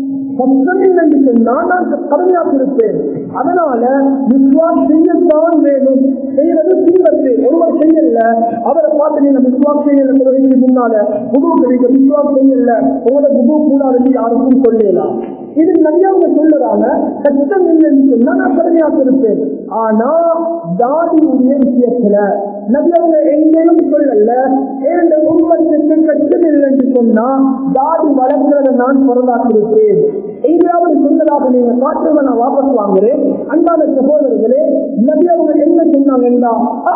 கஷ்டம் இல்லை என்று சொன்னால் நான் கடமையாக்கிருப்பேன் அதனால விஸ்வாஸ் செய்யத்தான் வேணும் செய்யறது தீவத்து ஒருவர் செய்யல அவரை பார்த்து நீங்க விஸ்வாஸ் செய்யல பிறகு முன்னால புது கிடைக்க விஸ்வாஸ் செய்யல உங்களோட புது கூடாது யாருக்கும் சொல்லலாம் இது நிறையவங்க சொல்லுறாங்க கஷ்டம் இல்லைன்னு சொன்னா நான் கடமையாக்கிருப்பேன் ஆனா தாடியுடைய விஷயத்துல நல்லவங்க எங்கேயும் சொல்லல ஏன் உண்மத்துக்கு கஷ்டம் இல்லைன்னு சொன்னா தாடி வளர்க்கிறத நான் பொருளாக்கிருப்பேன் எங்கேயாவது சொன்னதாக நீங்க காட்டுங்க நான் வாபஸ் வாங்குறேன் அன்பான சகோதரர்களே நபியவங்க என்ன சொன்னாங்கன்னா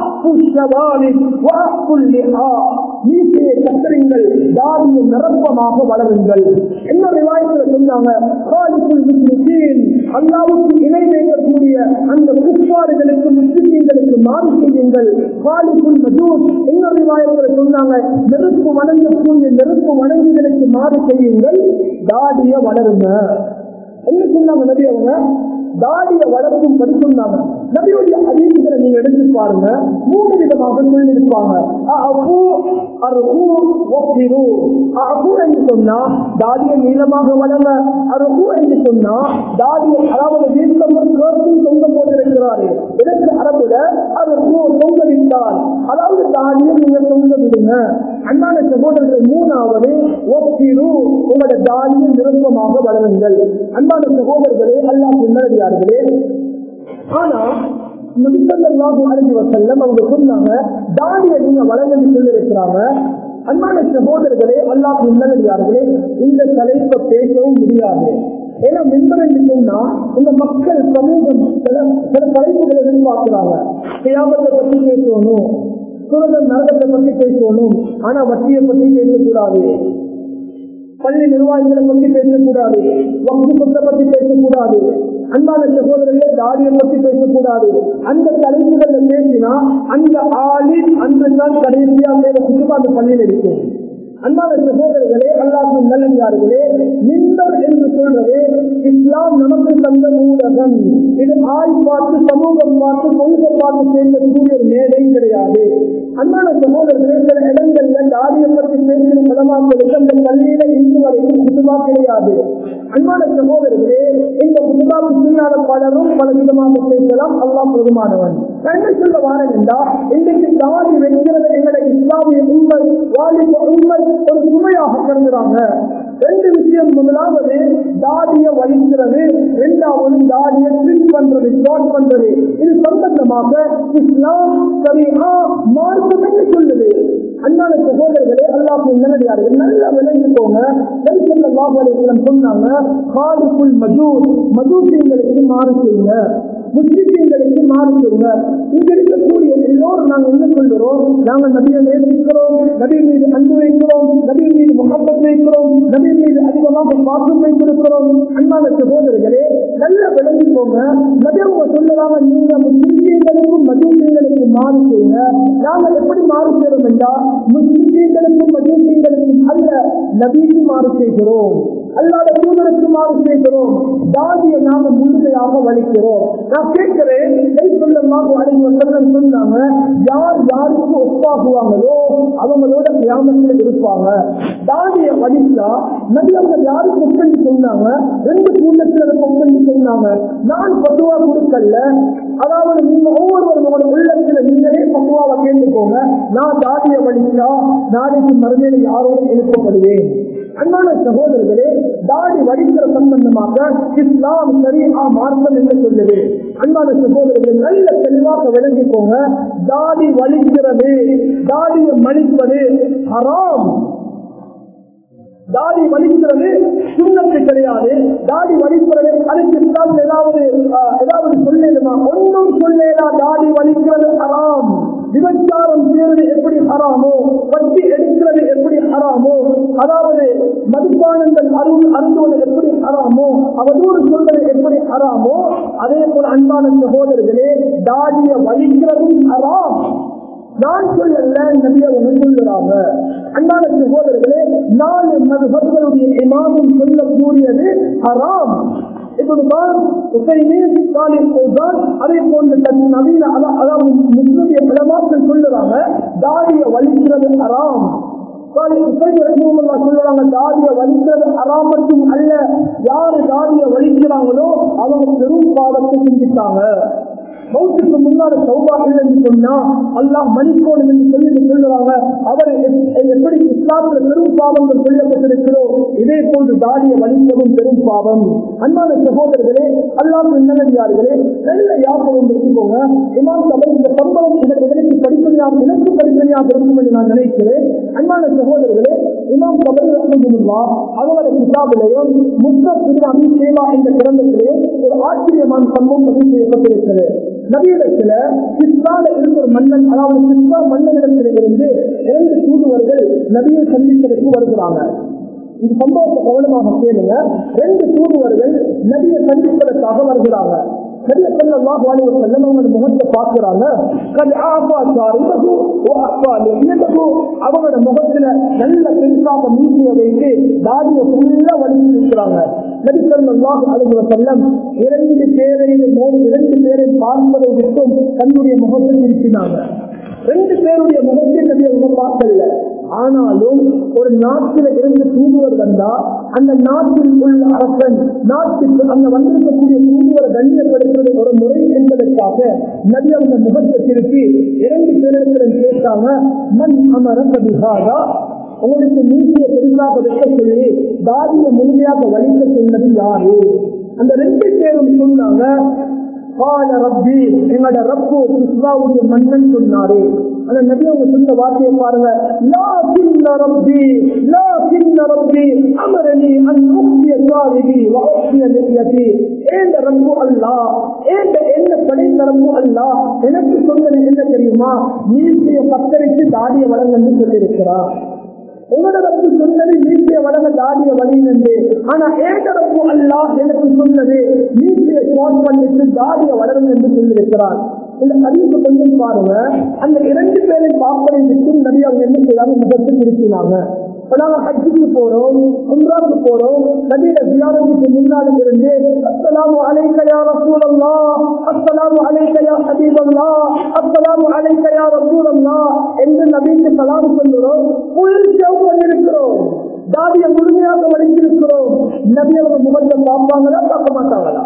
மீசையை கத்தரிங்கள் தாடியை நிரப்பமாக வளருங்கள் என்ன விவாயத்துல சொன்னாங்க அல்லாவுக்கு இணை வைக்கக்கூடிய அந்த குப்பாடுகளுக்கு முஸ்லிம்களுக்கு மாறி செய்யுங்கள் காலிக்குள் மஜூர் இன்னொரு விவாயத்துல சொன்னாங்க நெருப்பு வணங்கக்கூடிய நெருப்பு வணங்குகளுக்கு மாறி செய்யுங்கள் தாடிய வளருங்க என்ன சொன்னாங்க நபி அவங்க தாடிய வளர்க்கும் படி சொன்னாங்க நபியுடைய அதிர்ச்சிகளை நீங்க எடுத்து பாருங்க மூணு விதமாக சொல்லியிருப்பாங்க அபு அருகு ஒப்பிரு அபு என்று சொன்னா தாடிய நீளமாக வளர அருகு என்று சொன்னா தாடிய அதாவது வீட்டவர் கேட்டும் தொங்க போட்டிருக்கிறாரு இதற்கு அரபுல அருகு தொங்க விட்டார் அதாவது தாடியை நீங்க தொங்க விடுங்க அண்ணான சகோதரர்கள் மூணாவது ஒப்பிரு உங்களோட தாடியை நிரப்பமாக வளருங்கள் அன்பான சகோதரர்களே அல்லாஹ் முன்னடியார்களே ஆனா நபிசல்லாஹு அலைஹி வஸல்லம் அவங்க சொன்னாங்க தாடியை நீங்க வளர்ந்து சொல்லி இருக்கிறாங்க அன்பான சகோதரர்களே அல்லாஹ் நல்லடியார்களே இந்த தலைப்பை பேசவும் முடியாது ஏன்னா மின்பரன் இல்லைன்னா இந்த மக்கள் சமூகம் சில சில தலைப்புகளை எதிர்பார்க்கிறாங்க தியாகத்தை பத்தி பேசணும் சுரதம் நரகத்தை பத்தி பேசணும் ஆனா வட்டியை பத்தி பேசக்கூடாது பள்ளி நிர்வாகிகளை பத்தி பேசக்கூடாது வக்கு சொத்தை பத்தி பேசக்கூடாது அன்பான சகோதரர்களே தாடியை பத்தி பேசக்கூடாது அந்த தலைப்புகளை பேசினா அந்த ஆளின் அந்த தான் கடைசியா மேல சுற்றுப்பா அந்த பள்ளியில் இருக்கும் அன்பான சகோதரர்களே அல்லாஹின் நல்லடியார்களே மின்பர் என்று சொல்றது இஸ்லாம் நமக்கு தந்த ஊடகம் இது ஆள் பார்த்து சமூகம் பார்த்து கொள்கை பார்த்து சேர்க்கக்கூடிய ஒரு மேடை கிடையாது அன்பான சகோதரர்களே சில இடங்கள்ல தாடியை பற்றி பேசுகிற பதமாக்களுக்கு அந்த பள்ளியில இன்று வரைக்கும் குதுமா கிடையாது அன்பான சகோதரர்களே இந்த குதுபாவுக்கு பின்னால பலரும் பல விதமாக பேசலாம் அல்லாஹ் பொதுமானவன் நான் என்ன சொல்ல வாரேன் என்றால் இன்றைக்கு தாடி வைக்கிறது எங்களை இஸ்லாமிய உண்மை வாலிப உண்மை ஒரு சுமையாக கருதுறாங்க ரெண்டு விஷயம் முதலாவது தாடிய வலிக்கிறது இரண்டாவது தாடிய ட்ரிக் பண்றது ஷார்ட் பண்றது இது சம்பந்தமாக இஸ்லாம் சரியா மார்க்கம் என்று சொல்லுது அன்பான சகோதரர்களே அல்லாஹ் நல்லடியார்கள் நல்லா விளங்கிக்கோங்க நபிசல்லாஹ் சொன்னாங்க காலுக்குள் மஜூர் மஜூசியங்களுக்கு மாறு செய்யுங்க முஸ்லிம்களுக்கு மாறு செய்யுங்க இங்க இருக்கக்கூடிய எல்லோரும் நாங்க என்ன சொல்கிறோம் நாங்க நபியை நேசிக்கிறோம் நபி மீது அன்பு வைக்கிறோம் நபி மீது முகப்பத் வைக்கிறோம் நபி மீது அதிகமாக பாசம் வைத்திருக்கிறோம் அன்பான சகோதரர்களே நல்லா விளங்கிக்கோங்க நபி அவங்க சொல்லலாம நீங்க முஸ்லிம்களுக்கும் மஜூசியங்களுக்கும் மாறு செய்யுங்க நாங்க எப்படி மாறு செய்யறோம் என்றால் முஸ்லிம்களுக்கும் மஜூசியங்களுக்கும் அல்ல நபிக்கு மாறு செய்கிறோம் அல்லாத தூதருக்கு மாறு செய்கிறோம் தாதியை நாம முழுமையாக வலிக்கிறோம் நான் கேட்கிறேன் சொல்லமாக அடைந்து வசனம் சொன்னாங்க யார் யாருக்கு ஒப்பாகுவாங்களோ அவங்களோட கிராமத்தில் இருப்பாங்க தாதியை வலிச்சா நபி அவங்க யாருக்கு ஒப்பந்து சொன்னாங்க ரெண்டு கூட்டத்தினருக்கு ஒப்பந்து சொன்னாங்க நான் பத்துவா கொடுக்கல அதாவது நீங்க ஒவ்வொருவரோட உள்ளத்துல நீங்களே பத்துவாவை கேட்டுக்கோங்க நான் தாடியை வலிச்சா நாளைக்கு மறுமையில யாரோடு எழுப்பப்படுவேன் அன்பான சகோதரர்களே தாடி வடிக்கிற சம்பந்தமாக இஸ்லாம் சரியா மார்க்கம் என்று சொல்லுது அன்பான சகோதரர்கள் நல்ல தெளிவாக விளங்கிக்கோங்க தாடி வலிக்கிறது தாடியை மலிப்பது ஹராம் தாடி வலிக்கிறது சுண்ணத்து கிடையாது தாடி வலிக்கிறது அதுக்கு இஸ்லாம் ஏதாவது ஏதாவது சொல்லேதுமா ஒன்றும் சொல்லேதா தாடி வலிக்கிறது ஹராம் விபச்சாரம் செய்வது எப்படி ஹராமோ வட்டி எடுக்கிறது எப்படி ஹராமோ அதாவது மதுபானங்கள் அருள் அருந்துவது எப்படி ஹராமோ அவதூறு சொல்வது எப்படி ஹராமோ அதே போல அன்பான சகோதரர்களே தாடிய வலிக்கிறதும் ஹராம் நான் சொல்லல நபிய சொல்லுறாங்க அன்பான சகோதரர்களே நாலு மதுகளுடைய இமாமும் சொல்லக்கூடியது ஹராம் அதே போன்ற தன் நவீன அதாவது முஸ்லிமிய பலமாக்கள் சொல்லுறாங்க தாடிய வலிக்கிறது அறாம் சொல்லுவாங்க தாடிய வலிக்கிறது அறாமத்தும் அல்ல யாரு தாடிய வலிக்கிறாங்களோ அவங்க பெரும் பாவத்தை சிந்தித்தாங்க மௌத்துக்கு முன்னாடி சௌபா இல்லைன்னு சொன்னா அல்லாஹ் மணிக்கோணம் என்று சொல்லி சொல்லுவாங்க அவர் எப்படி இஸ்லாத்துல பெரும் பாவங்கள் சொல்லப்பட்டிருக்கிறோ இதே போன்று தாடிய வலிக்கவும் பெரும் பாவம் அன்பான சகோதரர்களே அல்லாஹ் நல்லடியார்களே நல்ல யாபகம் எடுத்துக்கோங்க இமாம் சபை இந்த சம்பவம் இதற்கு எனக்கு படிப்படியாக எனக்கு படிப்படியாக இருக்கும் என்று நான் நினைக்கிறேன் அன்பான சகோதரர்களே இமாம் சபை ரஹ்மத்துல்லா அவங்களோட கிதாபிலையும் முஸ்தப் அமி சேவா என்ற கிரந்தத்திலே ஒரு ஆச்சரியமான சம்பவம் பதிவு செய்யப்பட்டிருக்கிறது நவீனத்துல கிஸ்ரால இருந்த ஒரு மன்னன் அதாவது கிஸ்ரா மன்னனிடத்தில் இருந்து இரண்டு தூதுவர்கள் நபியை சந்திப்பதற்கு வருகிறாங்க இந்த சம்பவத்தை கவனமாக கேளுங்க ரெண்டு தூதுவர்கள் நபியை சந்திப்பதற்காக வருகிறாங்க நபிய ஸல்லல்லாஹு அலைஹி வஸல்லம் அவங்க முகத்தை பார்க்கறாங்க கல் ஆஃபா சாரிபு வ அஃபா லிஹியது அவங்களோட முகத்துல நல்ல பெருசாக மீசிய வைத்து தாடியை ஃபுல்லா வலிச்சு நிற்கிறாங்க நபி ஸல்லல்லாஹு அலைஹி வஸல்லம் இரண்டு பேரை இரண்டு பேரை பார்ப்பதை விட்டும் தன்னுடைய முகத்தை திருப்பினாங்க ரெண்டு பேருடைய முகத்தை நபி அவங்க பார்க்கல ஆனாலும் ஒரு நாட்டில இருந்து தூதுவர் வந்தா அந்த நாட்டில் உள்ள அரசன் நாட்டுக்கு அங்க வந்திருக்கக்கூடிய தூதுவர் கண்ணியப்படுத்துவது ஒரு முறை என்பதற்காக நபி அவங்க முகத்தை திருப்பி இரண்டு பேரிடத்திலும் கேட்டாங்க மண் அமர பதிகாரா உங்களுக்கு நீதியை பெரிதாக வைக்க சொல்லி தாடியை முழுமையாக வலிக்க சொன்னது யாரு அந்த ரெண்டு பேரும் சொன்னாங்க கால ரப்பி எங்களோட ரப்பு இஸ்லாவுடைய மன்னன் சொன்னாரு அந்த நபி அவங்க சொன்ன வார்த்தையை பாருங்க லா சின்ன ரப்பி லா சின்ன ரப்பி அமரணி அன் முக்திய சாதிகி வஹ்திய நியதி ஏந்த ரப்பு அல்லாஹ் ஏந்த என்ன படைத்த ரப்பு அல்லாஹ் எனக்கு சொன்னது என்ன தெரியுமா நீசிய பத்தரைக்கு தாடிய வழங்கன்னு சொல்லியிருக்கிறார் உங்களிடத்து சொன்னது நீசிய வழங்க தாடிய வழி என்று ஆனா ஏகரப்பு அல்லாஹ் எனக்கு சொன்னது நீசிய ஷார்ட் பண்ணிட்டு தாடிய வளரும் என்று சொல்லியிருக்கிறார் இந்த அறிவு கொஞ்சம் பாருங்க அந்த இரண்டு பேரை பார்ப்பதை விட்டு நபி அவங்க என்ன செய்யறாங்க முகத்து திருப்பினாங்க இப்ப நாங்க ஹஜ்ஜுக்கு போறோம் உம்ராக்கு போறோம் நபியில தியானத்துக்கு முன்னாடி இருந்து அஸ்ஸலாமு அலைக்க யா ரசூலல்லாஹ் அஸ்ஸலாமு அலைக்க யா ஹபீபல்லாஹ் அஸ்ஸலாமு அலைக்க யா ரசூலல்லாஹ் என்று நபிக்கு சலாம் சொல்லுறோம் புல் சேவ் பண்ணிருக்கிறோம் தாடிய முழுமையாக வடித்திருக்கிறோம் நபி அவங்க முகத்தை பார்ப்பாங்களா பார்க்க மாட்டாங்களா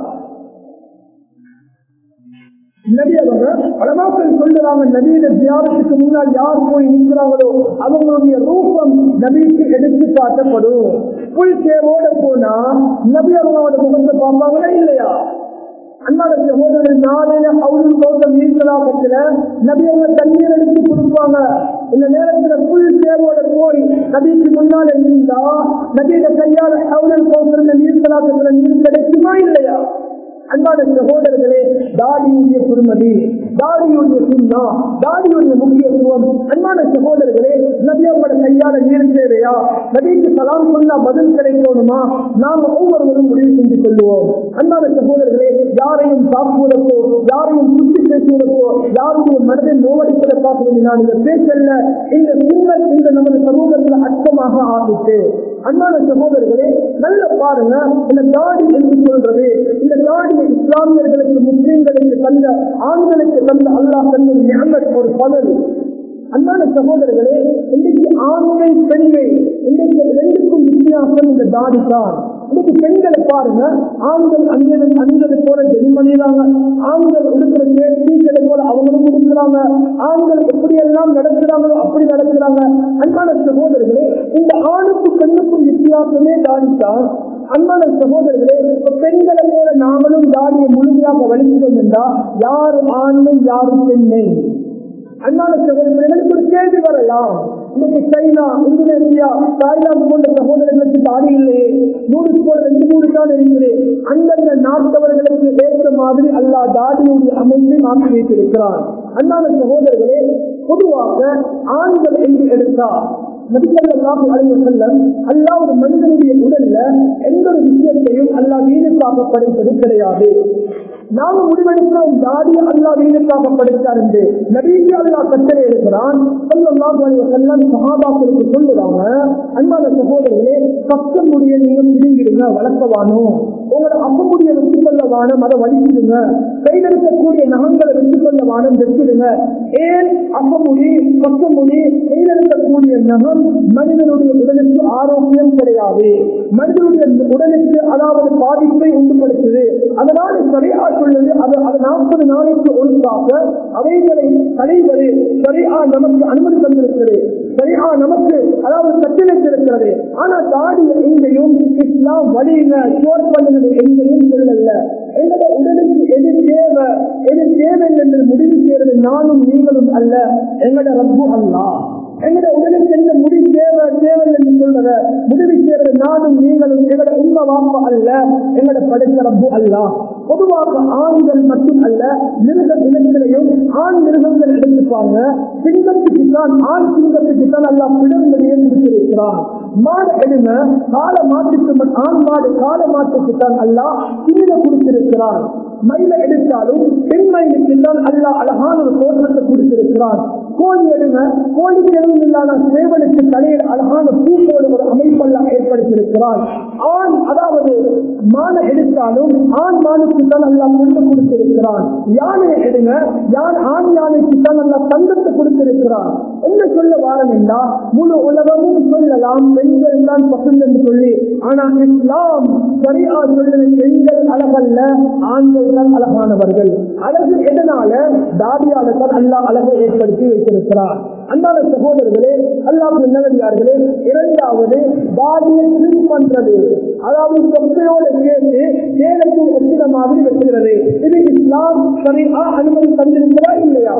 நபி அவங்க பலமாக்கள் சொல்லுறாங்க நபியில தியானத்துக்கு முன்னால் யார் போய் நிற்கிறாங்களோ அவங்களுடைய ரூபம் நபிக்கு எடுத்து காட்டப்படும் புல் சேவோட போனா நபி அவங்களோட முகத்தை பார்ப்பாங்களா இல்லையா அண்ணாட சகோதரர் நாளையில அவரும் கௌதம் நீர்த்தலாபத்துல நபி அவங்க தண்ணீர் எடுத்து கொடுப்பாங்க இந்த நேரத்துல புல் சேவோட போய் நபிக்கு முன்னால இருந்தா நபியில கையால அவரும் கௌதம் நீர்த்தலாபத்துல நீர் கிடைக்குமா இல்லையா அன்பான சகோதரர்களே தாடியுடைய பெருமதி தாடியுடைய சுண்ணா தாடியுடைய முக்கியத்துவம் அன்பான சகோதரர்களே நபியோட கையால நீர் தேவையா நபிக்கு சலாம் சொன்னா பதில் கிடைக்கணுமா நாம ஒவ்வொருவரும் முடிவு செஞ்சு கொள்வோம் அன்பான சகோதரர்களே யாரையும் தாக்குவதற்கோ யாரையும் குத்தி பேசுவதற்கோ யாருடைய மனதை நோவடிப்பதற்காக வேண்டி நான் இந்த பேசல்ல இந்த சின்ன இந்த நமது சமூகத்துல அச்சமாக ஆகிட்டு அன்பான சகோதரர்களே நல்ல பாருங்க இந்த தாடி என்று சொல்றது இந்த தாடியை இஸ்லாமியர்களுக்கு முஸ்லிம்களுக்கு தந்த ஆண்களுக்கு தந்த அல்லாஹ் தந்த ஞாபகம் ஒரு பதவி அன்பான சகோதரர்களே இன்னைக்கு ஆண்மை பெண்மை இன்னைக்கு ரெண்டுக்கும் வித்தியாசம் இந்த தாடி தான் இன்னைக்கு பெண்களை பாருங்க ஆண்கள் அஞ்சது அஞ்சது போல ஜென்மணிறாங்க ஆண்கள் உடுக்கிற கேட்டீக்களை போல அவங்களும் கொடுக்குறாங்க ஆண்கள் எப்படி எல்லாம் நடக்கிறாங்களோ அப்படி நடக்கிறாங்க அன்பான சகோதரர்களே இந்த ஆணுக்கும் பெண்ணுக்கும் வித்தியாசமே தாடித்தான் அன்பான சகோதரர்களே இப்ப பெண்களை போல நாமளும் தாடியை முழுமையாக வலிக்கிறோம் என்றா யாரு ஆண்மை யாரு பெண்ணை அன்பான சகோதரர்களுக்கு ஒரு கேள்வி வரலாம் இன்னைக்கு சைனா இந்தோனேசியா தாய்லாந்து போன்ற சகோதரர்களுக்கு தாடி இல்லையே நூறு போல ரெண்டு மூணு தான் இருக்குது அந்தந்த நாட்டவர்களுக்கு ஏற்ற மாதிரி அல்லா தாடியுடைய அமைப்பை மாற்றி வைத்திருக்கிறார் அன்பான சகோதரர்களே பொதுவாக ஆண்கள் என்று எடுத்தால் நபிசல்லாஹு அலைஹி வஸல்லம் அல்லாஹ் ஒரு மனிதனுடைய உடல்ல எந்த ஒரு விஷயத்தையும் அல்லாஹ் வீணுக்காக படைத்தது கிடையாது நாம முடிவெடுக்கிறோம் தாடிய அல்லா வீணுக்காக படைத்தார் என்று நபிக்கு அல்லா கட்டளை இருக்கிறான் சல்லல்லாஹு அலைஹி வஸல்லம் சஹாபாக்களுக்கு சொல்லுவாங்க அன்பான சகோதரர்களே கஷ்டம் முடிய நீங்க பிரிங்கிடுங்க வளர்க்கவானோ உங்களோட அம்மமுடிய வெற்றி கொள்ள வானம் அதை வலிச்சிடுங்க கையில் இருக்கக்கூடிய நகங்களை வெற்றி கொள்ள வானம் வெற்றிடுங்க ஏன் அம்மமுடி பக்கமுடி கையில் இருக்கக்கூடிய நகம் மனிதனுடைய உடலுக்கு ஆரோக்கியம் கிடையாது மனிதனுடைய உடலுக்கு அதாவது பாதிப்பை உண்டுபடுத்துது அதனால் சரியா சொல்லுது அது அது நாற்பது நாளைக்கு ஒழுங்காக அவைகளை களைவது சரியா நமக்கு அனுமதி தந்திருக்கிறது சரியா நமக்கு அதாவது கட்டளைத்திருக்கிறது ஆனா தாடி எங்கேயும் இஸ்லாம் வழியில ஷோர் பண்ணுவது எங்கேயும் சொல்லல எங்களோட உடலுக்கு எது தேவை எது தேவை என்று முடிவு செய்யறது நானும் நீங்களும் அல்ல எங்களோட ரப்பு அல்லா எங்களோட உடலுக்கு எந்த முடிவு தேவை தேவை என்று சொல்றத முடிவு செய்யறது நானும் நீங்களும் எங்களோட உண்மை வாப்பா அல்ல எங்களோட படைத்த ரப்பு அல்லா பொதுவாக ஆண்கள் மட்டும் அல்ல மிருக இனத்திலையும் ஆண் மிருகங்கள் எடுத்துப்பாங்க சிங்கத்துக்கு தான் ஆண் சிங்கத்துக்கு தான் அல்லா பிடம்படியே கொடுத்திருக்கிறான் மாடு எடுங்க கால மாட்டுக்கு ஆண் மாடு கால மாட்டுக்கு தான் அல்லா சின்ன கொடுத்திருக்கிறான் மயில எடுத்தாலும் பெண் மயிலுக்கு தான் அல்லா அழகான ஒரு தோற்றத்தை கொடுத்திருக்கிறான் கோழி எடுங்க கோழிக்கு எதுவும் இல்லாத சேவலுக்கு தலையில் அழகான பூக்கோடு ஒரு அமைப்பெல்லாம் ஏற்படுத்தியிருக்கிறான் ஆண் அதாவது மான எடுத்தாலும் ஆண் மானுக்கு தான் அல்லா கொண்டு கொடுத்திருக்கிறான் யானை எடுங்க யான் ஆண் யானைக்கு தான் அல்லா தந்தத்தை கொடுத்திருக்கிறான் என்ன சொல்ல வாரம் என்றா முழு உலகமும் சொல்லலாம் பெண்கள் தான் பசங்க என்று சொல்லி ஆனா இஸ்லாம் சரியா சொல்லுது பெண்கள் அழகல்ல ஆண்கள் தான் அழகானவர்கள் அழகு எதனால தாடியால தான் அல்லா அழகை ஏற்படுத்தி வைத்திருக்கிறார் அன்பான சகோதரர்களே அல்லாஹ் நல்லடியார்களே இரண்டாவது தாடியை ட்ரிம் பண்றது அதாவது தொப்பையோட சேர்த்து சேலத்தில் ஒத்திர மாதிரி வைக்கிறது இது இஸ்லாம் சரியா அனுமதி தந்திருக்கிறா இல்லையா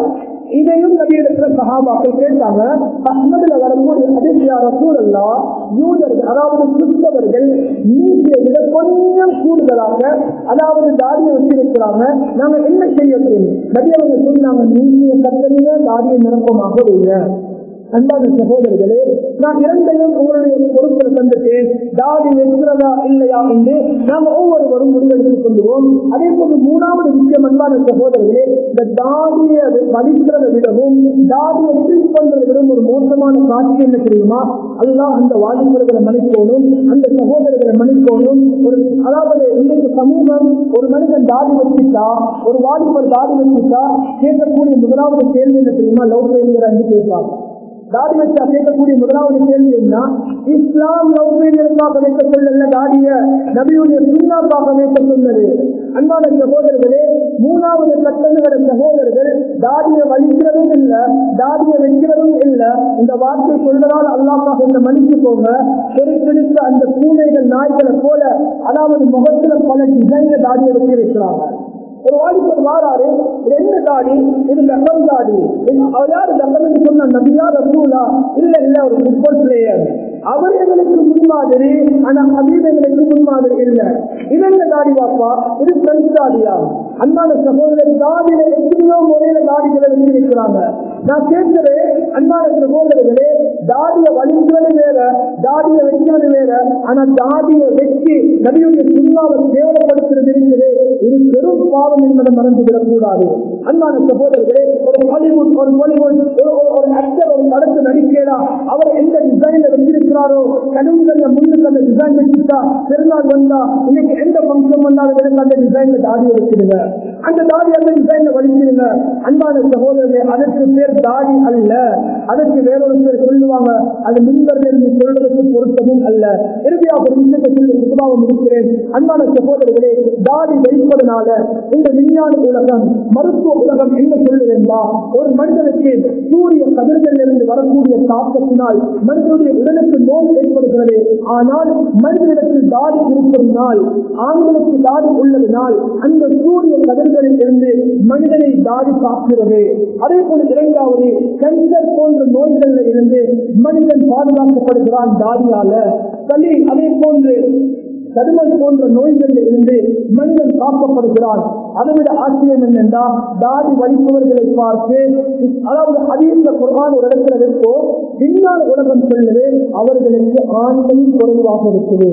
இதையும் நபியிடத்துல சகாபாக்கள் கேட்டாங்க அஹ்மதுல வரக்கூடிய அதிர்ச்சியார சூழல்லா யூதர்கள் அதாவது கிறிஸ்தவர்கள் நீதியை விட கொஞ்சம் கூடுதலாக அதாவது தாடியை வச்சிருக்கிறாங்க நாங்க என்ன செய்யணும் நபி அவங்க சொன்னாங்க நீதியை கத்தறிங்க தாடியை நிரப்பமாக வைங்க அன்பான சகோதரர்களே நான் இரண்டையும் உங்களுடைய பொறுப்பில் தந்துட்டேன் தாடி வைக்கிறதா இல்லையா என்று நாம் ஒவ்வொருவரும் முடிவெடுத்துக் கொள்வோம் அதே போல மூணாவது விஷயம் அன்பான சகோதரர்களே இந்த தாடியை வலிக்கிறதை விடவும் தாடியை ட்ரீட் பண்றதை விடவும் ஒரு மோசமான காட்சி என்ன தெரியுமா அதுதான் அந்த வாலிபர்களை மன்னிக்கணும் அந்த சகோதரர்களை மன்னிக்கணும் ஒரு அதாவது இன்றைக்கு சமூகம் ஒரு மனிதன் தாடி வச்சுட்டா ஒரு வாலிபர் தாடி வச்சுட்டா கேட்கக்கூடிய முதலாவது கேள்வி என்ன தெரியுமா லவ் ஃபெயிலியர் என்று கேட்பாங்க தாடி வச்சா கேட்கக்கூடிய முதலாவது கேள்வி என்ன இஸ்லாம் லவ்மேனியருக்காக வைக்க சொல்லல தாடிய நபியுடைய சுண்ணாக்காக வைக்க சொன்னது அன்பான சகோதரர்களே மூணாவது கட்டணுகிற சகோதரர்கள் தாடியை வலிக்கிறதும் இல்ல தாடியை வைக்கிறதும் இல்ல இந்த வார்த்தை சொல்வதால் அல்லாஹாக இந்த மன்னிச்சு போங்க பெருக்கெடுத்த அந்த பூனைகள் நாய்களை போல அதாவது முகத்துல பல டிசைன தாடியை வச்சிருக்கிறாங்க ஒரு வாலிபர் வாராரு ரெண்டு தாடி இது லக்கம் தாடி அவர் யாரு லக்கம் சொன்ன நபியா ரசூலா இல்ல இல்ல ஒரு ஃபுட்பால் பிளேயர் அவர் எங்களுக்கு முன்மாதிரி ஆனா ஹபீப் எங்களுக்கு முன்மாதிரி இல்ல இவங்க தாடி வாப்பா இது ஃப்ரெண்ட்ஸ் தாடியா அன்பான சகோதரர் தாடியில எத்தனையோ முறையில தாடிகளை வச்சிருக்கிறாங்க நான் கேட்கிறேன் அன்பான சகோதரர்களே தாடிய வலிக்கிறது வேற தாடிய வைக்கிறது வேற ஆனா தாடிய வச்சு நபியுடைய சுண்ணாவை கேவலப்படுத்துறது இருக்குது இது பெரும் பாவம் என்பதை மறந்துவிடக் கூடாது அன்பான சகோதரர்களே ஒரு பாலிவுட் ஒரு பாலிவுட் ஒரு ஒரு ஆக்டர் ஒரு படத்தை நடிக்கிறா அவர் எந்த டிசைன்ல வச்சிருக்கிறாரோ கடுமையில முன்னுக்கு அந்த டிசைன் வச்சுட்டா பெருநாள் வந்தா இன்னைக்கு எந்த ஃபங்க்ஷன் வந்தாலும் எனக்கு அந்த டிசைன்ல தாடியை வச்சிருங்க அந்த தாடி அந்த டிசைன்ல வலிச்சிருங்க அன்பான சகோதரர்களே அதற்கு பேர் தாடி அல்ல அதற்கு வேறொரு பேர் சொல்லுவாங்க அது முன்பர்கள் என்று சொல்றதுக்கு பொருத்தமும் அல்ல இறுதியாக ஒரு விஷயத்தை சொல்லி சுத்தமாக முடிக்கிறேன் அன்பான சகோதரர்களே தாடி வைப்பதனால இந்த விஞ்ஞான உலகம் மருத்துவ உலகம் என்ன சொல்லுவென்றா ஒரு மனிதனுக்கு சூரிய கதிர்களில் இருந்து வரக்கூடிய தாக்கத்தினால் மனிதனுடைய உடலுக்கு நோய் ஏற்படுகிறது ஆனால் மனிதனிடத்தில் தாடி இருப்பதனால் ஆண்களுக்கு தாடி உள்ளதனால் அந்த சூரிய கதிர்களில் இருந்து மனிதனை தாடி காக்கிறது அதே போல இரண்டாவது கேன்சர் போன்ற நோய்களில் இருந்து மனிதன் பாதுகாக்கப்படுகிறான் தாடியால சளி அதே போன்று சருமல் போன்ற நோய்களில் இருந்து மனிதன் காக்கப்படுகிறான் அதைவிட ஆச்சரியம் என்னென்றா தாடி வலிப்பவர்களை பார்த்து அதாவது அதீத குரான் ஒரு இடத்துல இருக்கோ விஞ்ஞான உலகம் சொல்வது அவர்களுக்கு ஆண்மையும் குறைவாக இருக்குது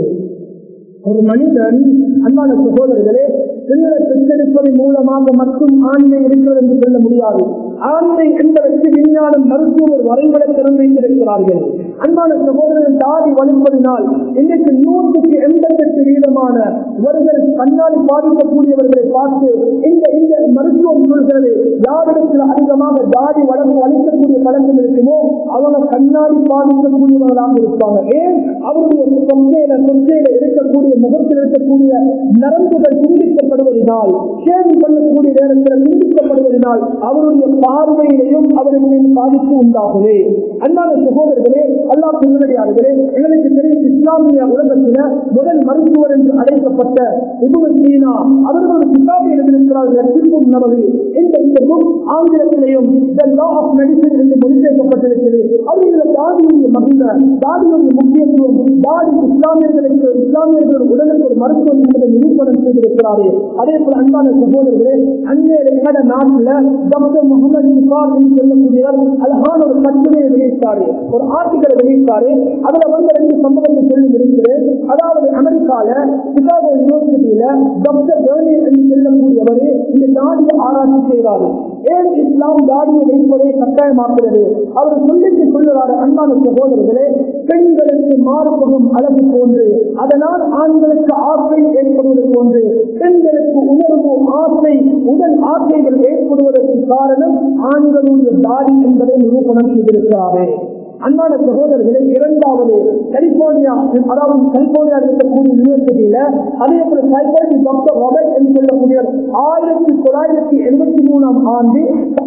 ஒரு மனிதன் அன்பான சகோதரர்களே பிள்ளை பெற்றெடுப்பதன் மூலமாக மட்டும் ஆண்மை இருக்கிறது என்று சொல்ல முடியாது ஆண்மை என்பதற்கு விஞ்ஞானம் மருத்துவர் வரைபட திறன் வைத்திருக்கிறார்கள் அன்பான சகோதரர்கள் தாடி வலிப்பதினால் இன்னைக்கு நூற்றுக்கு எண்பத்தெட்டு வீதமான இவர்கள் கண்ணாடி பாதிக்கக்கூடியவர்களை பார்த்து இந்த இந்த மருத்துவம் சொல்கிறது யாரிடத்தில் அதிகமாக தாடி வளர்ந்து வலிக்கக்கூடிய பழக்கம் இருக்குமோ அவங்க கண்ணாடி பாதிக்கக்கூடியவர்களாக இருப்பாங்க ஏன் அவருடைய தொங்கையில தொங்கையில இருக்கக்கூடிய முகத்தில் இருக்கக்கூடிய நரம்புகள் துண்டிக்கப்படுவதனால் சேவை பண்ணக்கூடிய நேரத்தில் துண்டிக்கப்படுவதனால் அவருடைய பார்வையிலையும் அவருக்கு பாதிப்பு உண்டாகுது அன்பான சகோதரர்களே அல்லாஹ் பின்னடியார்களே எங்களுக்கு தெரியும் இஸ்லாமிய உலகத்தில முதல் மருத்துவர் என்று அழைக்கப்பட்ட இபுன சீனா அவர்கள் ஒரு கிதாபை எழுதியிருக்கிறார்கள் சிற்பம் நபவி இந்த இந்த புக் ஆங்கிலத்திலையும் த லா ஆஃப் மெடிசன் என்று மொழிபெயர்க்கப்பட்டிருக்கிறது அது இந்த தாடியுடைய மகிமை தாடியுடைய முக்கியத்துவம் தாடி இஸ்லாமியர்களுக்கு இஸ்லாமியர்கள் உடலுக்கு ஒரு மருத்துவம் என்பதை நிரூபணம் செய்திருக்கிறார்கள் அதே போல அன்பான சகோதரர்களே அன்றைய எங்கட நாட்டில் டாக்டர் முகமது நிபார் என்று சொல்லக்கூடியவர் அழகான ஒரு கட்டுரையை வெளியிட்டாரு ஒரு ஆர்டிக்கலை வெளியிட்டாரு அதுல வந்து ரெண்டு சம்பவத்தை சொல்லி இருக்கிறேன் அதாவது அமெரிக்கால சிகாகோ யூனிவர்சிட்டியில டாக்டர் பேர்னி என்று சொல்லக்கூடியவர் இந்த தாடியை ஆராய்ச்சி செய்கிறாரு ஏன் இஸ்லாம் தாடியை வைப்பதை கட்டாயமாக்குகிறது அவர் சொல்லிட்டு சொல்லுறாரு அன்பான சகோதரர்களே பெண்களுக்கு மாறுபடும் அளவு போன்று அதனால் ஆண்களுக்கு ஆசை ஏற்படுவது போன்று பெண்களுக்கு உணர்வு ஆசை உடல் ஆசைகள் ஏற்படுவதற்கு காரணம் ஆண்களுடைய தாடி என்பதை நிரூபணம் செய்திருக்கிறாரே அன்பான சகோதரர்களே இரண்டாவது கலிபோர்னியா அதாவது கலிபோர்னியா இருக்கக்கூடிய யூனிவர்சிட்டியில அதே போல சைக்காலஜி டாக்டர் ராபர்ட் என்று சொல்லக்கூடிய ஆயிரத்தி தொள்ளாயிரத்தி எண்பத்தி மூணாம் ஆண்டு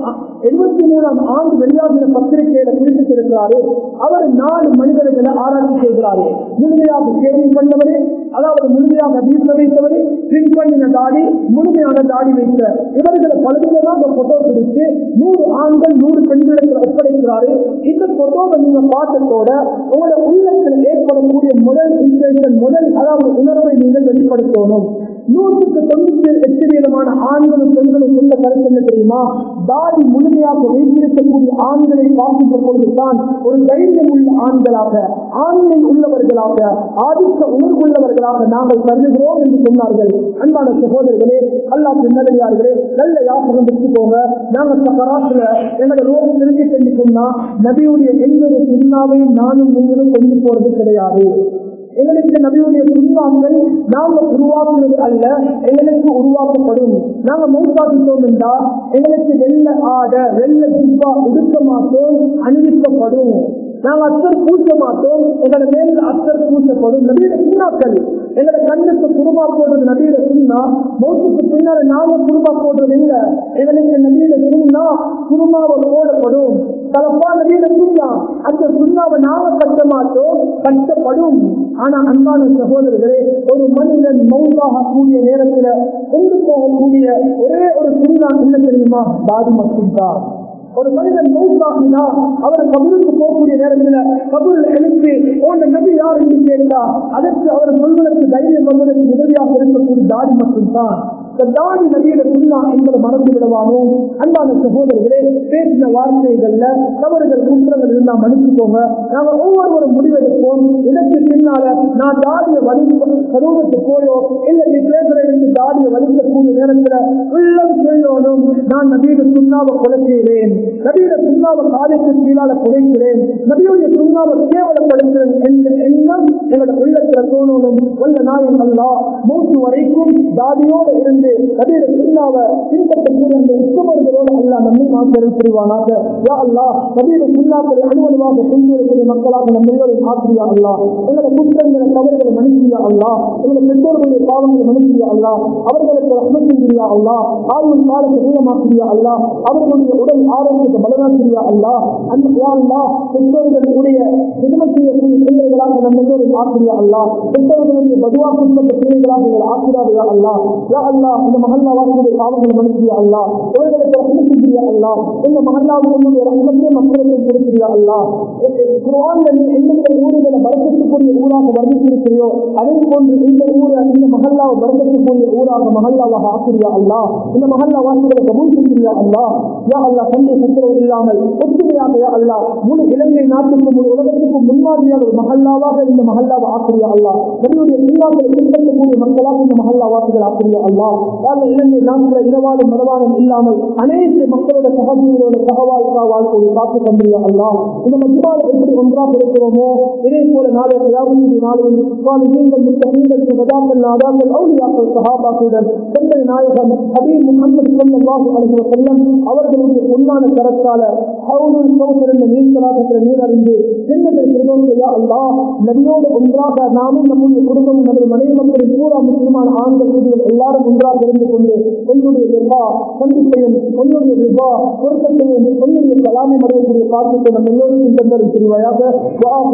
எழுபத்தி மூணாம் ஆண்டு வெளியாகிற பத்திரிகையில குறிப்பிட்டிருக்கிறாரு அவர் நாலு மனிதர்களை ஆராய்ச்சி செய்கிறாரு முழுமையாக கேள்வி பண்ணவரே அதாவது முழுமையாக தீர்க்க வைத்தவரே பின் பண்ணின தாடி முழுமையான தாடி வைத்த இவர்களை பலவிதமாக போட்டோ பிடித்து நூறு ஆண்கள் நூறு பெண்களுக்கு ஒப்படைக்கிறாரு இந்த போட்டோவை நீங்க பார்த்ததோட உங்களோட உள்ளத்தில் ஏற்படக்கூடிய முதல் இன்ஸ்பிரேஷன் முதல் அதாவது உணர்வை நீங்கள் வெளிப்படுத்தணும் நூற்றுக்கு தொண்ணூத்தி எட்டு வீதமான ஆண்களும் பெண்களும் சொல்ல கருத்து என்ன தெரியுமா தாடி முழுமையாக வைத்திருக்கக்கூடிய ஆண்களை பார்க்கின்ற பொழுதுதான் ஒரு தைரியம் உள்ள ஆண்களாக ஆண்மை உள்ளவர்களாக ஆதிக்க உணர்வுள்ளவர்களாக நாங்கள் கருதுகிறோம் என்று சொன்னார்கள் அன்பான சகோதரர்களே அல்லா பின்னடையார்களே நல்ல யாசகம் வச்சுக்கோங்க நாங்க சக்கராத்துல எங்களோட ரோகம் இருக்கு சென்று சொன்னா நபியுடைய எங்களுடைய சின்னாவையும் நானும் நீங்களும் கொண்டு போறது கிடையாது எங்களுக்கு நபியுடைய சுண்ணாக்கள் நாங்க உருவாக்குவது அல்ல எங்களுக்கு உருவாக்கப்படும் நாங்க மௌத்தாக்கிட்டோம் என்றால் எங்களுக்கு வெள்ள ஆடை வெள்ள ஜிப்பா உடுக்க மாட்டோம் அணிவிக்கப்படும் நாங்க அத்தர் பூச மாட்டோம் எங்களோட மேல அத்தர் பூசப்படும் நபியோட சுண்ணாக்கள் எங்களோட கண்ணுக்கு குருமா போடுறது நபியோட சுண்ணா மௌத்துக்கு பின்னால நாங்க குருமா போடுறது இல்ல எங்களுக்கு நபியோட சுண்ணா குருமாவை போடப்படும் தலப்பா நபியோட சுண்ணா அந்த சுண்ணாவை நாங்க கட்ட மாட்டோம் கட்டப்படும் ஆனா அன்பான சகோதரர்களே ஒரு மனிதன் மௌத்தாக கூடிய நேரத்தில் கொண்டு போகக்கூடிய ஒரே ஒரு சுண்ணா என்ன தெரியுமா தாடி மட்டும்தான் ஒரு மனிதன் மௌத்தாகினா அவர் கபருக்கு போகக்கூடிய நேரத்தில் கபூரில் எழுப்பி உங்க நபி யார் என்று கேட்டா அதற்கு அவர் சொல்வதற்கு தைரியம் வருவதற்கு உதவியாக இருக்கக்கூடிய தாடி மட்டும்தான் இந்த தாடி நபியோட சுண்ணா என்பதை மறந்து விடவானோ அன்பான சகோதரர்களே பேசின வார்த்தைகள்ல தவறுகள் குற்றங்கள் இருந்தா மன்னிச்சுக்கோங்க நாங்க ஒவ்வொருவரும் முடிவெடுப்போம் இதற்கு பின்னால நான் தாடியை வலிக்க கரூரத்து போயோ இல்ல நீ பேசுற எனக்கு தாடியை வலிக்கக்கூடிய நேரத்துல உள்ளம் சொல்லணும் நான் நபியோட சுண்ணாவை கொலை செய்கிறேன் நபியோட சுண்ணாவை காலத்து கீழால குறைக்கிறேன் நபியுடைய சுண்ணாவை கேவலப்படுத்துகிறேன் என்ற எண்ணம் எங்களோட உள்ளத்துல தோணணும் வல்ல நாயம் அல்லா மூச்சு வரைக்கும் தாடியோட இருந்து நபியோட சுண்ணாவை பின்பற்றக்கூடிய அந்த உத்தமர்களோடு அல்லா நம்மை மாற்றல் புரிவானாக யா அல்லா நபியோட சுண்ணாக்களை அனுமதியாக கொண்டிருக்கிற மக்களாக நம்ம எல்லோரும் ஆசிரியா அல்லா எங்களோட குற்றங்களை தவறுகளை மனுஷியா அல்லா எங்களோட பெற்றோர்களுடைய பாவங்களை மனுஷியா அல்லா அவர்களுக்கு ரஹ்மத்தியா அல்லா ஆயுள் காலத்தை நீளமாக்கிறியா அல்லா அவர்களுடைய உடல் ஆரோக்கியத்தை பலனாக்கிறியா அல்லா அந்த யா அல்லா பெற்றோர்களுடைய சிறும செய்யக்கூடிய பிள்ளைகளாக நம்ம எல்லோரும் ஆசிரியா அல்லா பெற்றோர்களுடைய பதுவா குடும்பத்த பிள்ளைகளாக எங்கள் ஆசிரியா அல்லா யா அல்லா இந்த மகல்லா வாசியுடைய பாவங்களை மனுஷியா அல்லா அவர்களுக்கு ரஹ்மத்தியா அல்லா இந்த மகல்லாவுடைய ரஹ்மத்தை மக்களுக்கு கொடுக்கிறியா அல்லா குர்ஆன்ல நீ எந்தெந்த ஊர்களை பறக்கத்துக்குரிய ஊராக வர்ணித்திருக்கிறியோ அதே போன்று இந்த ஊரை இந்த மகல்லாவை பறக்கத்துக்குரிய ஊராக மகல்லாவாக ஆக்கிறியா அல்லா இந்த மகல்லா வாசிகளை கபூல் செய்கிறியா அல்லா யா அல்லா தந்தை புத்திரவு இல்லாமல் ஒற்றுமையாக யா அல்லா முழு இலங்கை நாட்டுக்கு முழு உலகத்துக்கும் முன்மாதிரியான ஒரு மகல்லாவாக இந்த மகல்லாவை ஆக்கிறியா அல்லா நம்முடைய இல்லாமல் பின்பற்றக்கூடிய மக்களாக இந்த மகல்லா வாசிகள் ஆக்கிறியா அல்லா யாழ் இலங்கை நாட்டில் இரவாலும் மரவாலும் இல்லாமல் அனைத்து மக்களோட சகஜீவரோட சகவாழ்க்கா வாழ்க்கையை காத்து தந்திரியா அல்லா இந்த மத்தியால் எப்படி ஒன்றாக இருக்கிறோமோ இதே போல நாளை யாருடைய நாளில் நீங்கள் மிக்க நீங்கள் கதாக்கள் நாதாக்கள் அவுளியாக்கள் சகாபாக்களுடன் சென்ற நாயகன் ஹபீப் முகமது ஸல்லல்லாஹு அலைஹி வஸல்லம் அவர்களுடைய பொன்னான கரத்தால ஹவுலுல் கௌசர் என்ற நீர்த்தலாகத்தில் நீர் அறிந்து ஜன்னத்தில் திருநோக்கியா அல்லாஹ் நபியோடு ஒன்றாக நாமும் நம்முடைய குடும்பமும் நமது மனைவி மக்களின் பூரா முக்கியமான ஆண்கள் வீடுகள் எல்லாரும் ஒன்றாக இருந்து கொண்டு உன்னுடைய ரிபா சந்திப்பையும் உன்னுடைய ரிபா பொருத்தத்தையும் உன்னுடைய கலாமை மறைவக்கூடிய காரணத்தை நம்ம எல்லோருக்கும் தந்தரும் புரிவாயாக